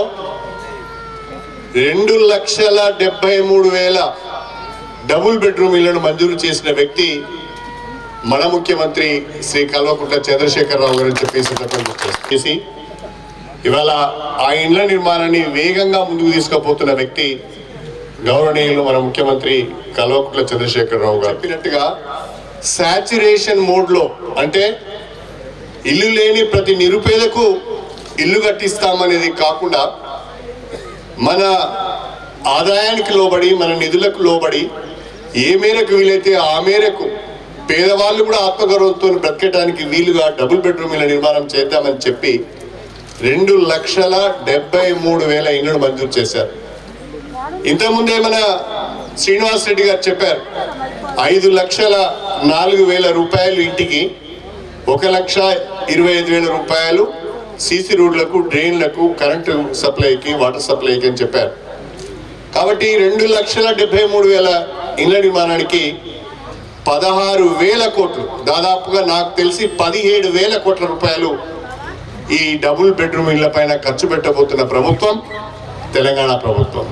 Speaker 5: రెండు లక్షల డెబ్బై మూడు వేల డబుల్ బెడ్రూమ్ ఇళ్లను మంజూరు చేసిన వ్యక్తి మన ముఖ్యమంత్రి శ్రీ కల్వకుంట్ల చంద్రశేఖరరావు గారు చెప్పేసి సందర్భంగా చేసి ఇవాళ ఆ ఇండ్ల నిర్మాణాన్ని వేగంగా ముందుకు తీసుకుపోతున్న వ్యక్తి గౌరవనీయులు మన ముఖ్యమంత్రి కల్వకుంట్ల చంద్రశేఖరరావు గారు చెప్పినట్టుగా సాచురేషన్ మోడ్లో అంటే ఇల్లు లేని ప్రతి నిరుపేదకు ఇల్లు కట్టిస్తామనేది కాకుండా మన ఆదాయానికి లోబడి మన నిధులకు లోబడి ఏ మేరకు వీలైతే ఆ మేరకు పేదవాళ్ళు కూడా ఆత్మగౌరవంతో బ్రతకడానికి వీలుగా డబుల్ బెడ్రూమ్ ఇళ్ళ నిర్మాణం చేద్దామని చెప్పి రెండు లక్షల డెబ్బై మూడు వేల ఇళ్లను మంజూరు చేశారు ఇంతకుముందే మన శ్రీనివాస్ రెడ్డి గారు చెప్పారు ఐదు లక్షల నాలుగు వేల రూపాయలు ఇంటికి ఒక లక్ష ఇరవై ఐదు వేల రూపాయలు సీసీ రోడ్లకు డ్రైన్లకు కరెంటు సప్లైకి వాటర్ సప్లైకి అని చెప్పారు కాబట్టి రెండు లక్షల డెబ్బై మూడు వేల ఇళ్ల నిర్మాణానికి పదహారు వేల కోట్లు దాదాపుగా నాకు తెలిసి పదిహేడు వేల కోట్ల రూపాయలు ఈ డబుల్ బెడ్రూమ్ ఇళ్ల పైన ఖర్చు పెట్టబోతున్న ప్రభుత్వం తెలంగాణ ప్రభుత్వం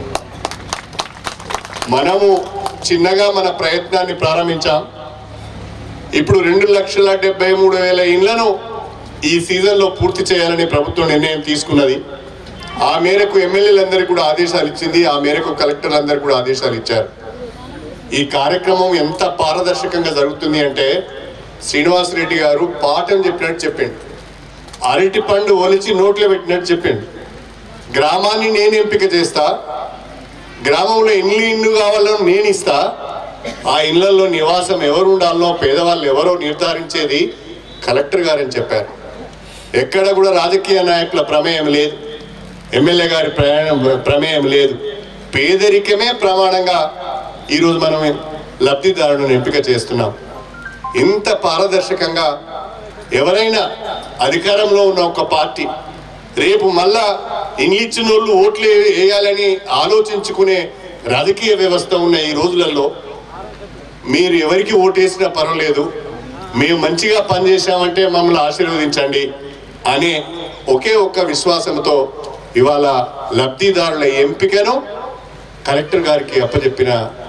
Speaker 5: మనము చిన్నగా మన ప్రయత్నాన్ని ప్రారంభించాం ఇప్పుడు రెండు లక్షల డెబ్బై మూడు వేల ఇండ్లను ఈ సీజన్లో పూర్తి చేయాలని ప్రభుత్వం నిర్ణయం తీసుకున్నది ఆ మేరకు ఎమ్మెల్యేలందరికీ కూడా ఆదేశాలు ఇచ్చింది ఆ మేరకు కలెక్టర్లందరికీ కూడా ఆదేశాలు ఇచ్చారు ఈ కార్యక్రమం ఎంత పారదర్శకంగా జరుగుతుంది అంటే శ్రీనివాస్ రెడ్డి గారు పాఠం చెప్పినట్టు చెప్పిండు అరటి పండు ఒలిచి నోట్లో పెట్టినట్టు చెప్పిండు గ్రామాన్ని నేను ఎంపిక చేస్తా గ్రామంలో ఎన్ని ఇల్లు కావాలో నేను ఇస్తా ఆ ఇళ్లలో నివాసం ఎవరు ఉండాలో పేదవాళ్ళు ఎవరో నిర్ధారించేది కలెక్టర్ గారని చెప్పారు ఎక్కడ కూడా రాజకీయ నాయకుల ప్రమేయం లేదు ఎమ్మెల్యే గారి ప్రయాణం ప్రమేయం లేదు పేదరికమే ప్రమాణంగా ఈరోజు మనం లబ్ధిదారులను ఎంపిక చేస్తున్నాం ఇంత పారదర్శకంగా ఎవరైనా అధికారంలో ఉన్న ఒక పార్టీ రేపు మళ్ళా ఇంగ్లీష్ వాళ్ళు ఓట్లు వేయాలని ఆలోచించుకునే రాజకీయ వ్యవస్థ ఉన్న ఈ రోజులలో మీరు ఎవరికి ఓటేసినా పర్వాలేదు మేము మంచిగా పనిచేసామంటే మమ్మల్ని ఆశీర్వదించండి అనే ఒకే ఒక్క విశ్వాసంతో ఇవాళ లబ్ధిదారుల ఎంపికను కలెక్టర్ గారికి అప్పచెప్పిన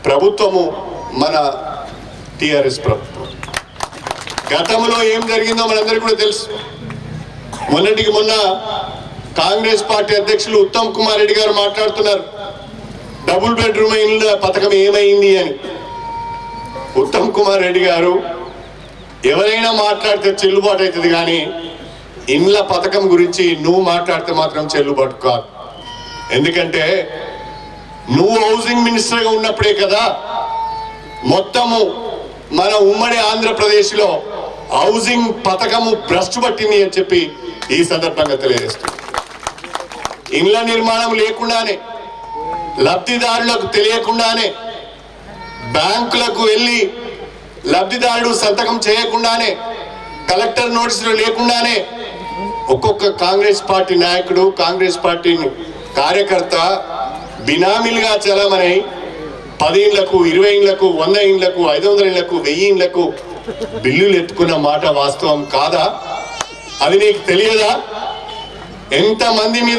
Speaker 5: ప్రభుత్వము మన టిఆర్ఎస్ ప్రభుత్వం గతంలో ఏం జరిగిందో మనందరికీ కూడా తెలుసు మొన్నటికి మొన్న కాంగ్రెస్ పార్టీ అధ్యక్షులు ఉత్తమ్ కుమార్ రెడ్డి గారు మాట్లాడుతున్నారు డబుల్ బెడ్రూమ్ ఇళ్ళ పథకం ఏమైంది అని ఉత్తమ్ కుమార్ రెడ్డి గారు ఎవరైనా మాట్లాడితే చెల్లుబాటు అవుతుంది కానీ ఇండ్ల పథకం గురించి నువ్వు మాట్లాడితే మాత్రం చెల్లుబాటు కాదు ఎందుకంటే నువ్వు హౌసింగ్ మినిస్టర్గా ఉన్నప్పుడే కదా మొత్తము మన ఉమ్మడి ఆంధ్రప్రదేశ్లో హౌసింగ్ పథకము భ్రష్టు పట్టింది అని చెప్పి ఈ సందర్భంగా తెలియజేస్తుంది ఇండ్ల నిర్మాణం లేకుండానే లబ్ధిదారులకు తెలియకుండానే బ్యాంకులకు వెళ్ళి లబ్ధిదారుడు సంతకం చేయకుండానే కలెక్టర్ నోటీసులు లేకుండానే ఒక్కొక్క కాంగ్రెస్ పార్టీ నాయకుడు కాంగ్రెస్ పార్టీ కార్యకర్త బినామీలుగా చలమని పది ఇండ్లకు ఇరవై ఇండ్లకు వంద ఇండ్లకు ఐదు వందల ఇండ్లకు వెయ్యి ఇండ్లకు బిల్లులు ఎత్తుకున్న మాట వాస్తవం కాదా అది నీకు తెలియదా ఎంతమంది మీద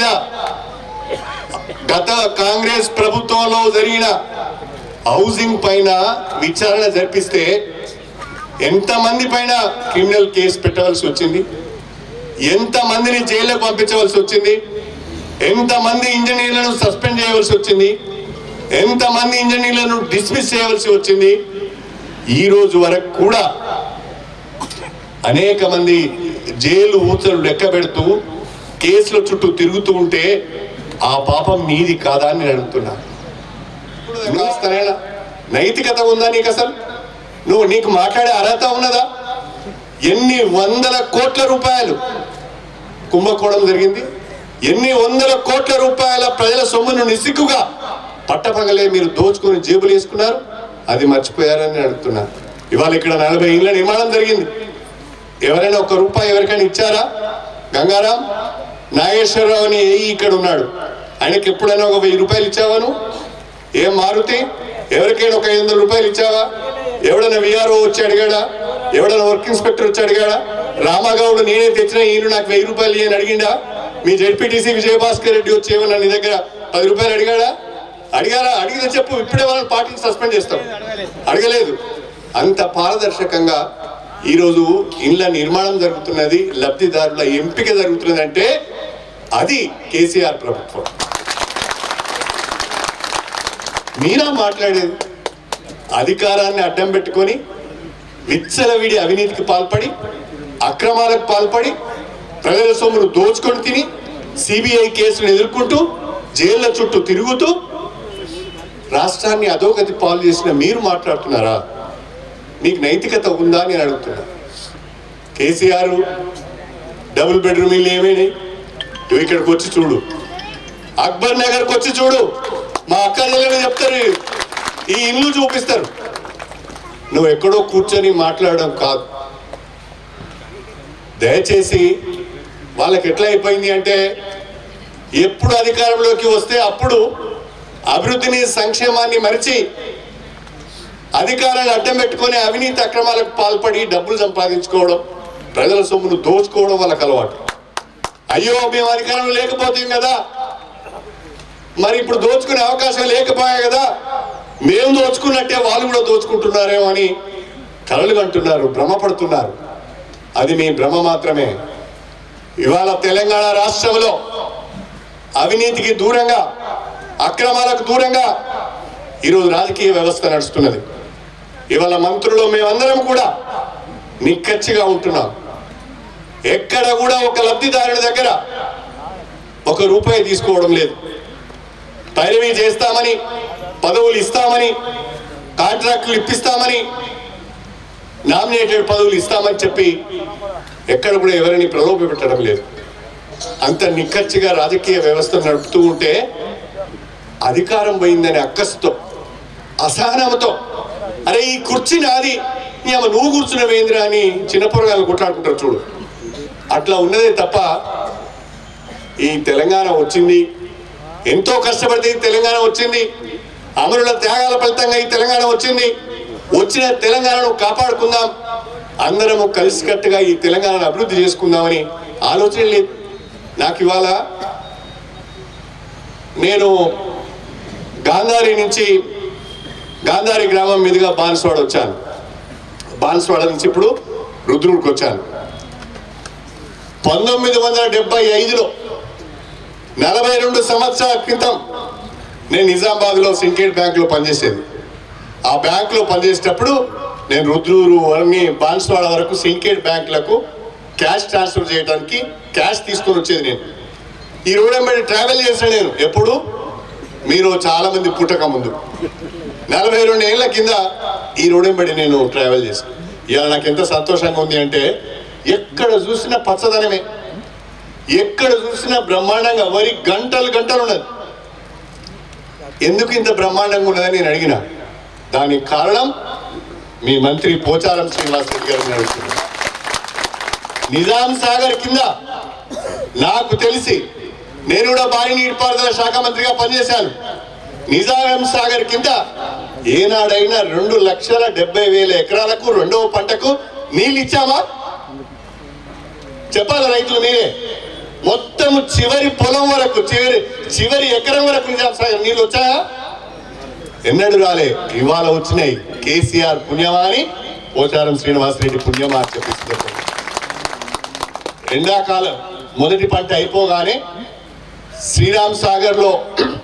Speaker 5: గత కాంగ్రెస్ ప్రభుత్వంలో జరిగిన హౌసింగ్ పైన విచారణ జరిపిస్తే ఎంతమంది పైన క్రిమినల్ కేసు పెట్టవలసి వచ్చింది ఎంతమందిని జైలుకు పంపించవలసి వచ్చింది ఎంతమంది ఇంజనీర్లను సస్పెండ్ చేయవలసి వచ్చింది ఎంతమంది ఇంజనీర్లను డిస్మిస్ చేయవలసి వచ్చింది ఈ రోజు వరకు కూడా అనేక మంది జైలు ఊచలు లెక్క పెడుతూ కేసుల చుట్టూ తిరుగుతూ ఉంటే ఆ పాపం నీది కాదా అని నేను అడుగుతున్నా నువ్వు సరైన నైతికత ఉందా నీకు అసలు నువ్వు నీకు మాట్లాడే అర్హత ఉన్నదా ఎన్ని వందల కోట్ల రూపాయలు కుంభకోణం జరిగింది ఎన్ని వందల కోట్ల రూపాయల ప్రజల సొమ్మును నిసిగ్గుగా పట్టపగలే మీరు దోచుకొని జేబులు వేసుకున్నారు అది మర్చిపోయారని నేను అడుగుతున్నాను ఇవాళ ఇక్కడ నలభై ఇళ్ళ నిర్మాణం జరిగింది ఎవరైనా ఒక రూపాయి ఎవరికైనా ఇచ్చారా గంగారాం నాగేశ్వరరావు అని ఏఈ ఇక్కడ ఉన్నాడు ఆయనకి ఎప్పుడైనా ఒక వెయ్యి రూపాయలు ఇచ్చావా నువ్వు ఏం మారుతి ఎవరికైనా ఒక ఐదు వందల రూపాయలు ఇచ్చావా ఎవడైనా విఆర్ఓ వచ్చి అడిగాడా ఎవడైనా వర్క్ ఇన్స్పెక్టర్ వచ్చి అడిగాడా రామగౌడ్ నేనే తెచ్చిన ఈయన నాకు వెయ్యి రూపాయలు ఇయ్యని అడిగిండా మీ జడ్పీటీసీ విజయభాస్కర్ రెడ్డి వచ్చి ఏమన్నా నీ దగ్గర పది రూపాయలు అడిగాడా అడిగారా అడిగితే చెప్పు ఇప్పుడే వాళ్ళని పార్టీని సస్పెండ్ చేస్తాం అడగలేదు అంత పారదర్శకంగా ఈరోజు ఇండ్ల నిర్మాణం జరుగుతున్నది లబ్ధిదారుల ఎంపిక జరుగుతున్నది అంటే అది కేసీఆర్ ప్రభుత్వం మీరా మాట్లాడేది అధికారాన్ని అడ్డం పెట్టుకొని విచ్చలవిడి అవినీతికి పాల్పడి అక్రమాలకు పాల్పడి ప్రజల సొమ్మును దోచుకొని తిని సిబిఐ కేసును ఎదుర్కొంటూ జైళ్ళ చుట్టూ తిరుగుతూ రాష్ట్రాన్ని అధోగతి పాలు చేసిన మీరు మాట్లాడుతున్నారా మీకు నైతికత ఉందా అని నేను అడుగుతున్నా కేసీఆర్ డబుల్ బెడ్రూమ్ ఇల్లు ఏమైనాయి నువ్వు ఇక్కడికి వచ్చి చూడు అక్బర్ నగర్కి వచ్చి చూడు మా అక్క చెల్లెలు చెప్తారు ఈ ఇల్లు చూపిస్తారు నువ్వు ఎక్కడో కూర్చొని మాట్లాడడం కాదు దయచేసి వాళ్ళకి ఎట్లా అయిపోయింది అంటే ఎప్పుడు అధికారంలోకి వస్తే అప్పుడు అభివృద్ధిని సంక్షేమాన్ని మరిచి అధికారాన్ని అడ్డం పెట్టుకొని అవినీతి అక్రమాలకు పాల్పడి డబ్బులు సంపాదించుకోవడం ప్రజల సొమ్మును దోచుకోవడం వాళ్ళకి అలవాటు అయ్యో మేము అధికారంలో లేకపోతే కదా మరి ఇప్పుడు దోచుకునే అవకాశం లేకపోయా కదా మేము దోచుకున్నట్టే వాళ్ళు కూడా దోచుకుంటున్నారేమో అని కలలు కంటున్నారు భ్రమపడుతున్నారు అది మీ భ్రమ మాత్రమే ఇవాళ తెలంగాణ రాష్ట్రంలో అవినీతికి దూరంగా అక్రమాలకు దూరంగా ఈరోజు రాజకీయ వ్యవస్థ నడుస్తున్నది ఇవాళ మంత్రులు మేమందరం కూడా నిక్కచ్చిగా ఉంటున్నాం ఎక్కడ కూడా ఒక లబ్ధిదారుని దగ్గర ఒక రూపాయి తీసుకోవడం లేదు పైరవీ చేస్తామని పదవులు ఇస్తామని కాంట్రాక్టులు ఇప్పిస్తామని నామినేటెడ్ పదవులు ఇస్తామని చెప్పి ఎక్కడ కూడా ఎవరిని ప్రలోభ పెట్టడం లేదు అంత నిక్కచ్చిగా రాజకీయ వ్యవస్థ నడుపుతూ ఉంటే అధికారం పోయిందనే అక్కసుతో అసహనంతో అరే ఈ కుర్చీ నాది నీ అమ్మ నువ్వు కూర్చున్నవేంద్రా అని చిన్న పొరగాలు కొట్లాడుకుంటారు చూడు అట్లా ఉన్నదే తప్ప ఈ తెలంగాణ వచ్చింది ఎంతో కష్టపడితే ఈ తెలంగాణ వచ్చింది అమరుల త్యాగాల ఫలితంగా ఈ తెలంగాణ వచ్చింది వచ్చిన తెలంగాణను కాపాడుకుందాం అందరము కలిసికట్టుగా ఈ తెలంగాణను అభివృద్ధి చేసుకుందామని ఆలోచన లేదు నాకు ఇవాళ నేను గాంధారి నుంచి గాంధారి గ్రామం మీదుగా బాన్స్వాడ వచ్చాను బాన్స్వాడ నుంచి ఇప్పుడు రుద్రూరుకు వచ్చాను పంతొమ్మిది వందల డెబ్బై ఐదులో నలభై రెండు సంవత్సరాల క్రితం నేను నిజామాబాద్లో సింకేట్ బ్యాంకులో పనిచేసేది ఆ బ్యాంకులో పనిచేసేటప్పుడు నేను రుద్రూరు అన్ని బాన్స్వాడ వరకు సింకేట్ బ్యాంకులకు క్యాష్ ట్రాన్స్ఫర్ చేయడానికి క్యాష్ తీసుకొని వచ్చేది నేను ఈ రోడ్ వెంబడి ట్రావెల్ చేశాను నేను ఎప్పుడు మీరు చాలా మంది పుట్టక ముందు నలభై రెండు ఏళ్ల కింద ఈ రోడ్ వెంబడి నేను ట్రావెల్ చేశాను ఇవాళ నాకు ఎంత సంతోషంగా ఉంది అంటే ఎక్కడ చూసినా పచ్చదనమే ఎక్కడ చూసినా బ్రహ్మాండంగా వరి గంటలు గంటలు ఉన్నది ఎందుకు ఇంత బ్రహ్మాండంగా ఉన్నదని నేను అడిగిన దానికి కారణం మీ మంత్రి పోచారం శ్రీనివాస్ రెడ్డి గారిని అడుగుతున్నాను నిజాం సాగర్ కింద నాకు తెలిసి నేను కూడా భారీ నీటిపారుదల శాఖ మంత్రిగా పనిచేశాను నిజాం సాగర్ కింద ఏనాడైనా రెండు లక్షల డెబ్బై వేల ఎకరాలకు రెండవ పంటకు నీళ్ళు ఇచ్చామా చెప్పాలి రైతులు మీరే మొత్తం చివరి పొలం వరకు చివరి చివరి ఎకరం వరకు నిజాం సాగర్ నీళ్ళు వచ్చాయా ఎన్నడూ రాలే ఇవాళ వచ్చినాయి కేసీఆర్ పుణ్యమా అని పోచారం శ్రీనివాసరెడ్డి పుణ్యమా అని చెప్పేసి చెప్పండి ఎండాకాలం మొదటి పంట అయిపోగానే శ్రీరామ్ సాగర్ లో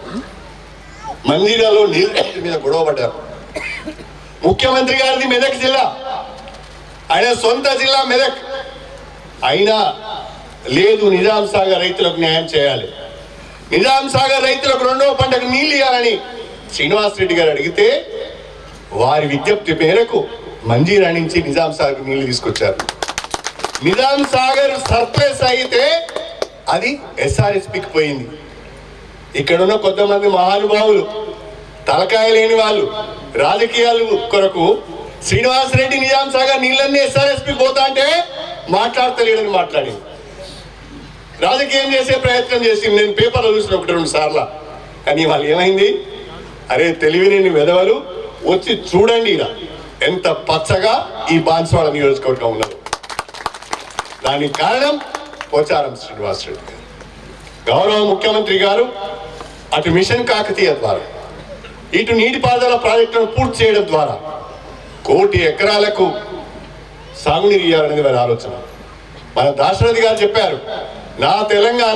Speaker 5: మందిరాలో నీళ్ళ మీద గొడవ పడ్డారు ముఖ్యమంత్రి గారిది మెదక్ జిల్లా ఆయన సొంత జిల్లా మెదక్ అయినా లేదు నిజాం సాగర్ రైతులకు న్యాయం చేయాలి నిజాం సాగర్ రైతులకు రెండవ పంటకు నీళ్ళు ఇవ్వాలని శ్రీనివాస్ రెడ్డి గారు అడిగితే వారి విజ్ఞప్తి మేరకు మంజీరా నుంచి నిజాం సాగర్ నీళ్లు తీసుకొచ్చారు నిజాం సాగర్ సర్ప్లస్ అయితే అది ఎస్ఆర్ఎస్పికి పోయింది ఇక్కడున్న కొంతమంది మహానుభావులు తలకాయ లేని వాళ్ళు రాజకీయాలు కొరకు శ్రీనివాస్ రెడ్డి నిజాం సాగర్ నీళ్ళన్నీ ఎస్ఆర్ఎస్పి పోతా అంటే మాట్లాడతలేడని మాట్లాడింది రాజకీయం చేసే ప్రయత్నం చేసి నేను పేపర్లో చూసిన ఒకటి రెండు సార్లు కానీ వాళ్ళు ఏమైంది అరే తెలివిలేని వెధవలు వచ్చి చూడండి ఇలా ఎంత పచ్చగా ఈ బాన్స్వాడ నియోజకవర్గం ఉన్నది దానికి కారణం పోచారం శ్రీనివాస్ రెడ్డి గారు గౌరవ ముఖ్యమంత్రి గారు అటు మిషన్ కాకతీయ ద్వారా ఇటు నీటిపారుదల ప్రాజెక్టును పూర్తి చేయడం ద్వారా కోటి ఎకరాలకు సాగునీరు ఇవ్వాలనేది వారి ఆలోచన మన దాశరథి గారు చెప్పారు నా తెలంగాణ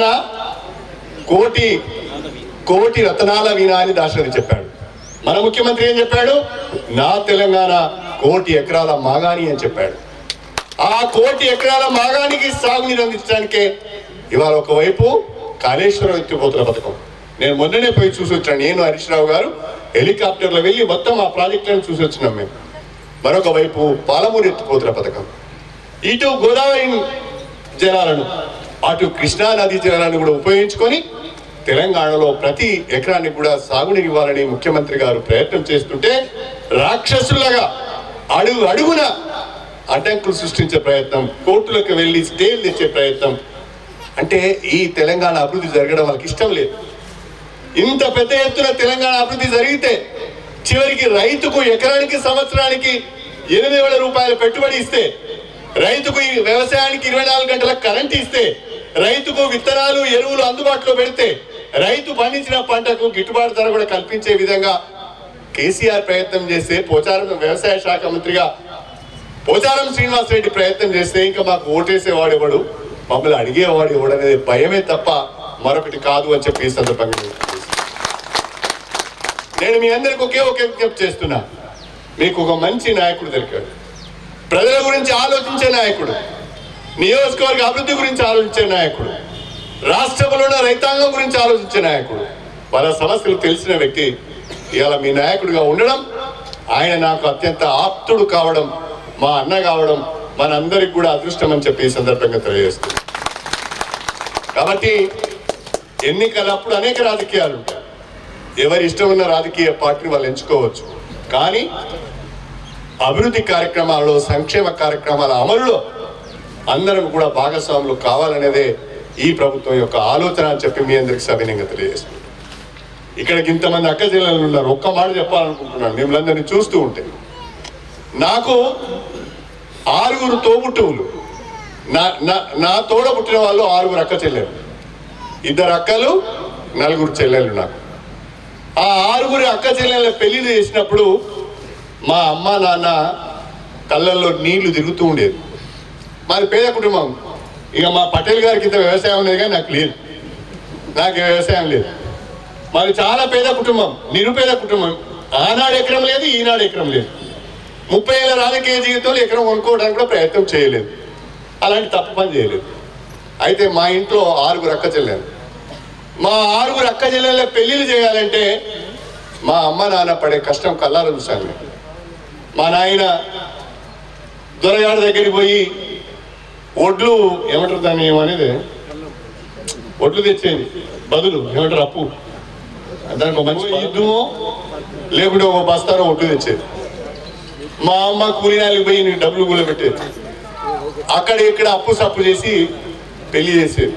Speaker 5: కోటి కోటి రతనాల వీణ అని దాశరథి చెప్పాడు మన ముఖ్యమంత్రి ఏం చెప్పాడు నా తెలంగాణ కోటి ఎకరాల మాగాణి అని చెప్పాడు ఆ కోటి ఎకరాల మాగానికి సాగునీరు అందించడానికే ఇవాళ ఒకవైపు కాళేశ్వరం ఎత్తిపోతున్న పథకం నేను మొన్ననే పోయి చూసి వచ్చాను నేను హరీష్ రావు గారు హెలికాప్టర్లో వెళ్ళి మొత్తం ఆ ప్రాజెక్టులను చూసి వచ్చినాం మేము మరొక వైపు పాలమూరు ఎత్తిపోతున్న పథకం ఇటు గోదావరి జలాలను అటు కృష్ణా నదీ జలాలను కూడా ఉపయోగించుకొని తెలంగాణలో ప్రతి ఎకరానికి కూడా సాగునీరు ఇవ్వాలని ముఖ్యమంత్రి గారు ప్రయత్నం చేస్తుంటే రాక్షసులాగా అడుగు అడుగున అడ్డంకులు సృష్టించే ప్రయత్నం కోర్టులకు వెళ్ళి స్టేలు తెచ్చే ప్రయత్నం అంటే ఈ తెలంగాణ అభివృద్ధి జరగడం వాళ్ళకి ఇష్టం లేదు ఇంత పెద్ద ఎత్తున తెలంగాణ అభివృద్ధి జరిగితే చివరికి రైతుకు ఎకరానికి సంవత్సరానికి ఎనిమిది వేల రూపాయల పెట్టుబడి ఇస్తే రైతుకు ఈ వ్యవసాయానికి ఇరవై నాలుగు గంటల కరెంట్ ఇస్తే రైతుకు విత్తనాలు ఎరువులు అందుబాటులో పెడితే రైతు పండించిన పంటకు గిట్టుబాటు ధర కూడా కల్పించే విధంగా కేసీఆర్ ప్రయత్నం చేస్తే పోచారం వ్యవసాయ శాఖ మంత్రిగా పోచారం శ్రీనివాస్ రెడ్డి ప్రయత్నం చేస్తే ఇంకా మాకు ఓటేసేవాడు ఎవడు మమ్మల్ని అడిగేవాడు ఎవడు అనేది భయమే తప్ప మరొకటి కాదు అని చెప్పి ఈ సందర్భంగా నేను తెలియజేస్తున్నాను. నేను మీ అందరికి ఒకే ఒకే విజ్ఞప్తి చేస్తున్నా మీకు ఒక మంచి నాయకుడు దొరికాడు ప్రజల గురించి ఆలోచించే నాయకుడు నియోజకవర్గ అభివృద్ధి గురించి ఆలోచించే నాయకుడు రాష్ట్రంలో ఉన్న రైతాంగం గురించి ఆలోచించే నాయకుడు వాళ్ళ సమస్యలు తెలిసిన వ్యక్తి ఇవాళ మీ నాయకుడిగా ఉండడం ఆయన నాకు అత్యంత ఆప్తుడు కావడం మా అన్న కావడం మనందరికి కూడా అదృష్టం అని చెప్పి ఈ సందర్భంగా తెలియజేస్తుంది కాబట్టి ఎన్నికలప్పుడు అనేక రాజకీయాలు ఉంటాయి ఎవరి ఇష్టం ఉన్న రాజకీయ పార్టీని వాళ్ళు ఎంచుకోవచ్చు కానీ అభివృద్ధి కార్యక్రమాలలో సంక్షేమ కార్యక్రమాల అమలులో అందరం కూడా భాగస్వాములు కావాలనేదే ఈ ప్రభుత్వం యొక్క ఆలోచన అని చెప్పి మీ అందరికి సవినయంగా తెలియజేస్తుంది ఇక్కడికి ఇంతమంది అక్క జిల్లాలు ఉన్నారు ఒక్క మాట చెప్పాలనుకుంటున్నాను మిమ్మల్ని అందరినీ చూస్తూ ఉంటే నాకు ఆరుగురు తోబుట్టువులు నా నా నా తోడ పుట్టిన వాళ్ళు ఆరుగురు అక్క చెల్లెలు ఇద్దరు అక్కలు నలుగురు చెల్లెలు నాకు ఆ ఆరుగురి అక్క చెల్లెల పెళ్లిళ్ళు చేసినప్పుడు మా అమ్మ నాన్న కళ్ళల్లో నీళ్లు తిరుగుతూ ఉండేది మాది పేద కుటుంబం ఇక మా పటేల్ గారికి ఇంత వ్యవసాయం ఉండేది కానీ నాకు లేదు నాకు వ్యవసాయం లేదు మాది చాలా పేద కుటుంబం నిరుపేద కుటుంబం ఆనాడు ఎకరం లేదు ఈనాడు ఎకరం లేదు ముప్పై ఏళ్ళ రాజకీయ జీవితంలో ఎకరం కొనుక్కోవడానికి కూడా ప్రయత్నం చేయలేదు అలాంటి తప్పు పని చేయలేదు అయితే మా ఇంట్లో ఆరుగురు అక్క చెల్లెలు మా ఆరుగురు అక్క చెల్లెళ్ళ పెళ్లిళ్ళు చేయాలంటే మా అమ్మ నాన్న పడే కష్టం కల్లారా చూశాను నేను. మా నాయన దొరగాడి దగ్గరికి పోయి ఒడ్లు ఏమంటారు దాన్ని ఏమనేది ఒడ్లు తెచ్చేది బదులు ఏమంటారు అప్పు దానికి ఒక మంచి యుద్ధమో లేకుంటే ఒక బస్తారో ఒడ్లు తెచ్చేది మా అమ్మ కూలినాలకు పోయి నీకు డబ్బులు కూడా పెట్టేది అక్కడ ఇక్కడ అప్పు సప్పు చేసి పెళ్లి చేసేది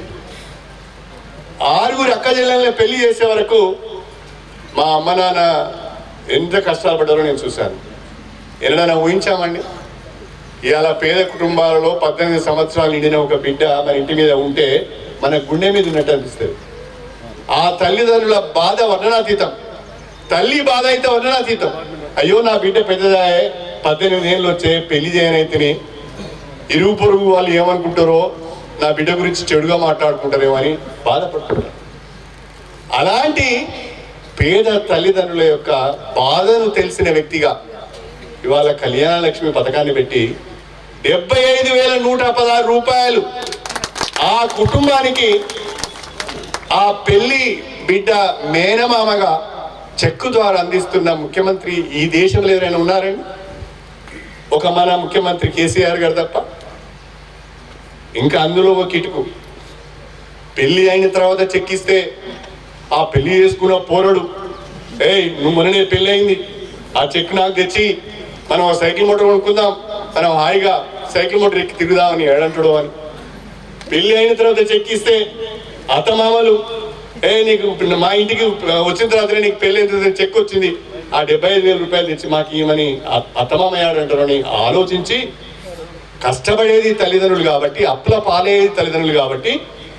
Speaker 5: ఆరుగురు అక్క చెల్లెల్ని పెళ్లి చేసే వరకు మా అమ్మ నాన్న ఎంత కష్టాలు పడ్డారో నేను చూశాను ఎన్నడైనా ఊహించామండి ఇవాళ పేద కుటుంబాలలో పద్దెనిమిది సంవత్సరాలు నిండిన ఒక బిడ్డ మన ఇంటి మీద ఉంటే మన గుండె మీద ఉన్నట్టు అనిపిస్తుంది ఆ తల్లిదండ్రుల బాధ వర్ణనాతీతం తల్లి బాధ అయితే వర్ణనాతీతం అయ్యో నా బిడ్డ పెద్దదాయే పద్దెనిమిది ఏళ్ళు వచ్చే పెళ్లి చేయనైతేనే ఇరుగు పొరుగు వాళ్ళు ఏమనుకుంటారో నా బిడ్డ గురించి చెడుగా మాట్లాడుకుంటారేమో అని బాధపడుతుంటారు అలాంటి పేద తల్లిదండ్రుల యొక్క బాధను తెలిసిన వ్యక్తిగా ఇవాళ కళ్యాణ లక్ష్మి పథకాన్ని పెట్టి డెబ్బై ఐదు వేల నూట పదహారు రూపాయలు ఆ కుటుంబానికి ఆ పెళ్లి బిడ్డ మేనమామగా చెక్కు ద్వారా అందిస్తున్న ముఖ్యమంత్రి ఈ దేశంలో ఎవరైనా ఉన్నారండి ఒక మన ముఖ్యమంత్రి కేసీఆర్ గారు తప్ప ఇంకా అందులో ఒక కిటుకు పెళ్లి అయిన తర్వాత చెక్కిస్తే ఆ పెళ్లి చేసుకున్న పోరడు ఏయ్ నువ్వు మొన్ననే పెళ్లి అయింది ఆ చెక్ నాకు తెచ్చి మనం ఆ సైకిల్ మోటార్ కొనుక్కుందాం మనం హాయిగా సైకిల్ మోటార్ ఎక్కి తిరుగుదామని ఏడంటాడు అని పెళ్లి అయిన తర్వాత చెక్కిస్తే అత్తమామలు ఏ నీకు మా ఇంటికి వచ్చిన తర్వాత నీకు పెళ్లి అయిన చెక్ వచ్చింది ఆ డెబ్బై ఐదు వేల రూపాయలు తెచ్చి మాకు ఇవ్వమని అత్తమామ ఏడంటారు అని ఆలోచించి కష్టపడేది తల్లిదండ్రులు కాబట్టి అప్ల పాలేది తల్లిదండ్రులు కాబట్టి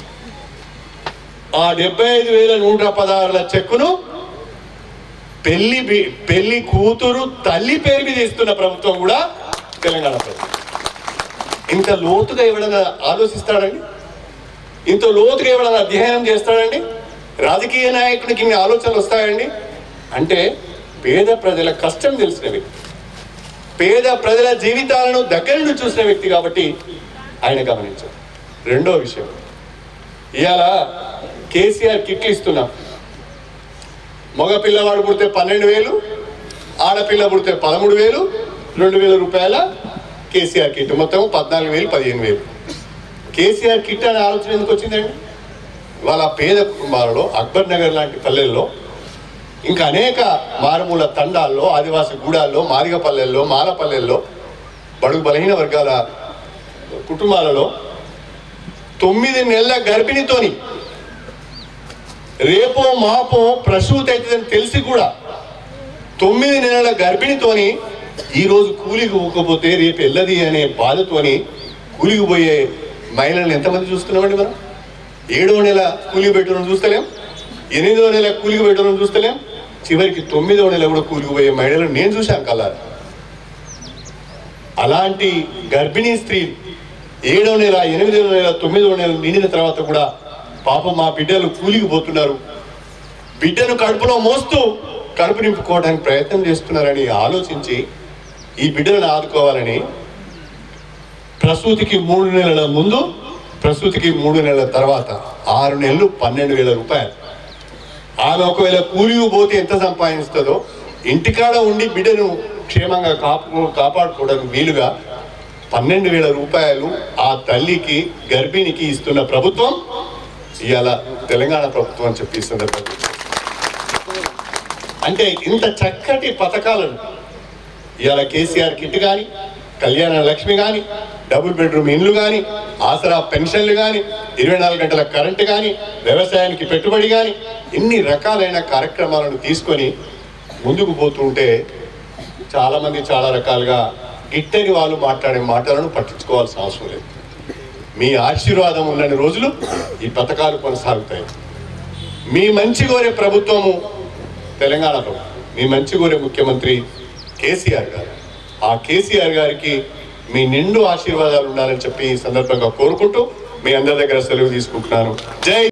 Speaker 5: ఆ డెబ్బై ఐదు వేల నూట పదహారుల చెక్కును పెళ్లి బి- పెళ్లి కూతురు తల్లి పేరు మీద ఇస్తున్న ప్రభుత్వం కూడా తెలంగాణ ప్రభుత్వం ఇంత లోతుగా ఎవడన్నా ఆలోచిస్తాడండి ఇంత లోతుగా ఎవడన్నా అధ్యయనం చేస్తాడండి రాజకీయ నాయకుడికి ఇన్ని ఆలోచనలు వస్తాయండి అంటే పేద ప్రజల కష్టం తెలిసిన వ్యక్తి పేద ప్రజల జీవితాలను దగ్గర నుండి చూసిన వ్యక్తి కాబట్టి ఆయన గమనించారు రెండో విషయం ఇవాళ కేసీఆర్ కిట్లు ఇస్తున్నాం మగ పిల్లవాడు పుడితే పన్నెండు వేలు ఆడపిల్ల పుడితే పదమూడు వేలు రెండు వేల రూపాయల కేసీఆర్ కిట్ మొత్తం పద్నాలుగు వేలు పదిహేను వేలు కేసీఆర్ కిట్ అనే ఆలోచన ఎందుకు వచ్చిందండి వాళ్ళ పేద కుటుంబాలలో అక్బర్ నగర్ లాంటి పల్లెల్లో ఇంకా అనేక మారుమూల తండాల్లో ఆదివాసి గూడాల్లో మాదిగ పల్లెల్లో మాలపల్లెల్లో బడుగు బలహీన వర్గాల కుటుంబాలలో తొమ్మిది నెలల గర్భిణితోని రేపో మాపో ప్రసూతి అవుతుందని తెలిసి కూడా తొమ్మిది నెలల గర్భిణితోని ఈ రోజు కూలికి పోకపోతే రేపు వెళ్ళది అనే బాధతోని కూలికి పోయే మహిళలను ఎంతమంది చూస్తున్నామండి మనం ఏడో నెల కూలికి పెట్టడం చూస్తలేం ఎనిమిదో నెల కూలికి పెట్టడం చూస్తలేం చివరికి తొమ్మిదో నెల కూడా కూలికి పోయే మహిళలను నేను చూశాను కల్లారా అలాంటి గర్భిణీ స్త్రీ ఏడో నెల ఎనిమిదో నెల తొమ్మిదో నెల నిండిన తర్వాత కూడా పాపం మా బిడ్డలు కూలికి పోతున్నారు బిడ్డను కడుపులో మోస్తూ కడుపు నింపుకోవడానికి ప్రయత్నం చేస్తున్నారని ఆలోచించి ఈ బిడ్డలను ఆదుకోవాలని ప్రసూతికి మూడు నెలల ముందు ప్రసూతికి మూడు నెలల తర్వాత ఆరు నెలలు పన్నెండు వేల రూపాయలు ఆమె ఒకవేళ కూలికి పోతే ఎంత సంపాదిస్తుందో ఇంటికాడ ఉండి బిడ్డను క్షేమంగా కాపు కాపాడుకోవడానికి వీలుగా పన్నెండు వేల రూపాయలు ఆ తల్లికి గర్భిణికి ఇస్తున్న ప్రభుత్వం ఇవాళ తెలంగాణ ప్రభుత్వం అని చెప్పి ఈ సందర్భంగా అంటే ఇంత చక్కటి పథకాలను ఇవాళ కేసీఆర్ కిట్ కానీ కళ్యాణ లక్ష్మి కానీ డబుల్ బెడ్రూమ్ ఇండ్లు కానీ ఆసరా పెన్షన్లు కానీ ఇరవై నాలుగు గంటల కరెంటు కానీ వ్యవసాయానికి పెట్టుబడి కానీ ఇన్ని రకాలైన కార్యక్రమాలను తీసుకొని ముందుకు పోతుంటే చాలామంది చాలా రకాలుగా గిట్టని వాళ్ళు మాట్లాడే మాటలను పట్టించుకోవాల్సిన అవసరం లేదు మీ ఆశీర్వాదం ఉన్నన్ని రోజులు ఈ పథకాలు కొనసాగుతాయి మీ మంచి కోరే ప్రభుత్వము తెలంగాణ ప్రభుత్వం మీ మంచి కోరే ముఖ్యమంత్రి కేసీఆర్ గారు ఆ కేసీఆర్ గారికి మీ నిండు ఆశీర్వాదాలు ఉండాలని చెప్పి ఈ సందర్భంగా కోరుకుంటూ మీ అందరి దగ్గర సెలవు తీసుకుంటున్నాను జై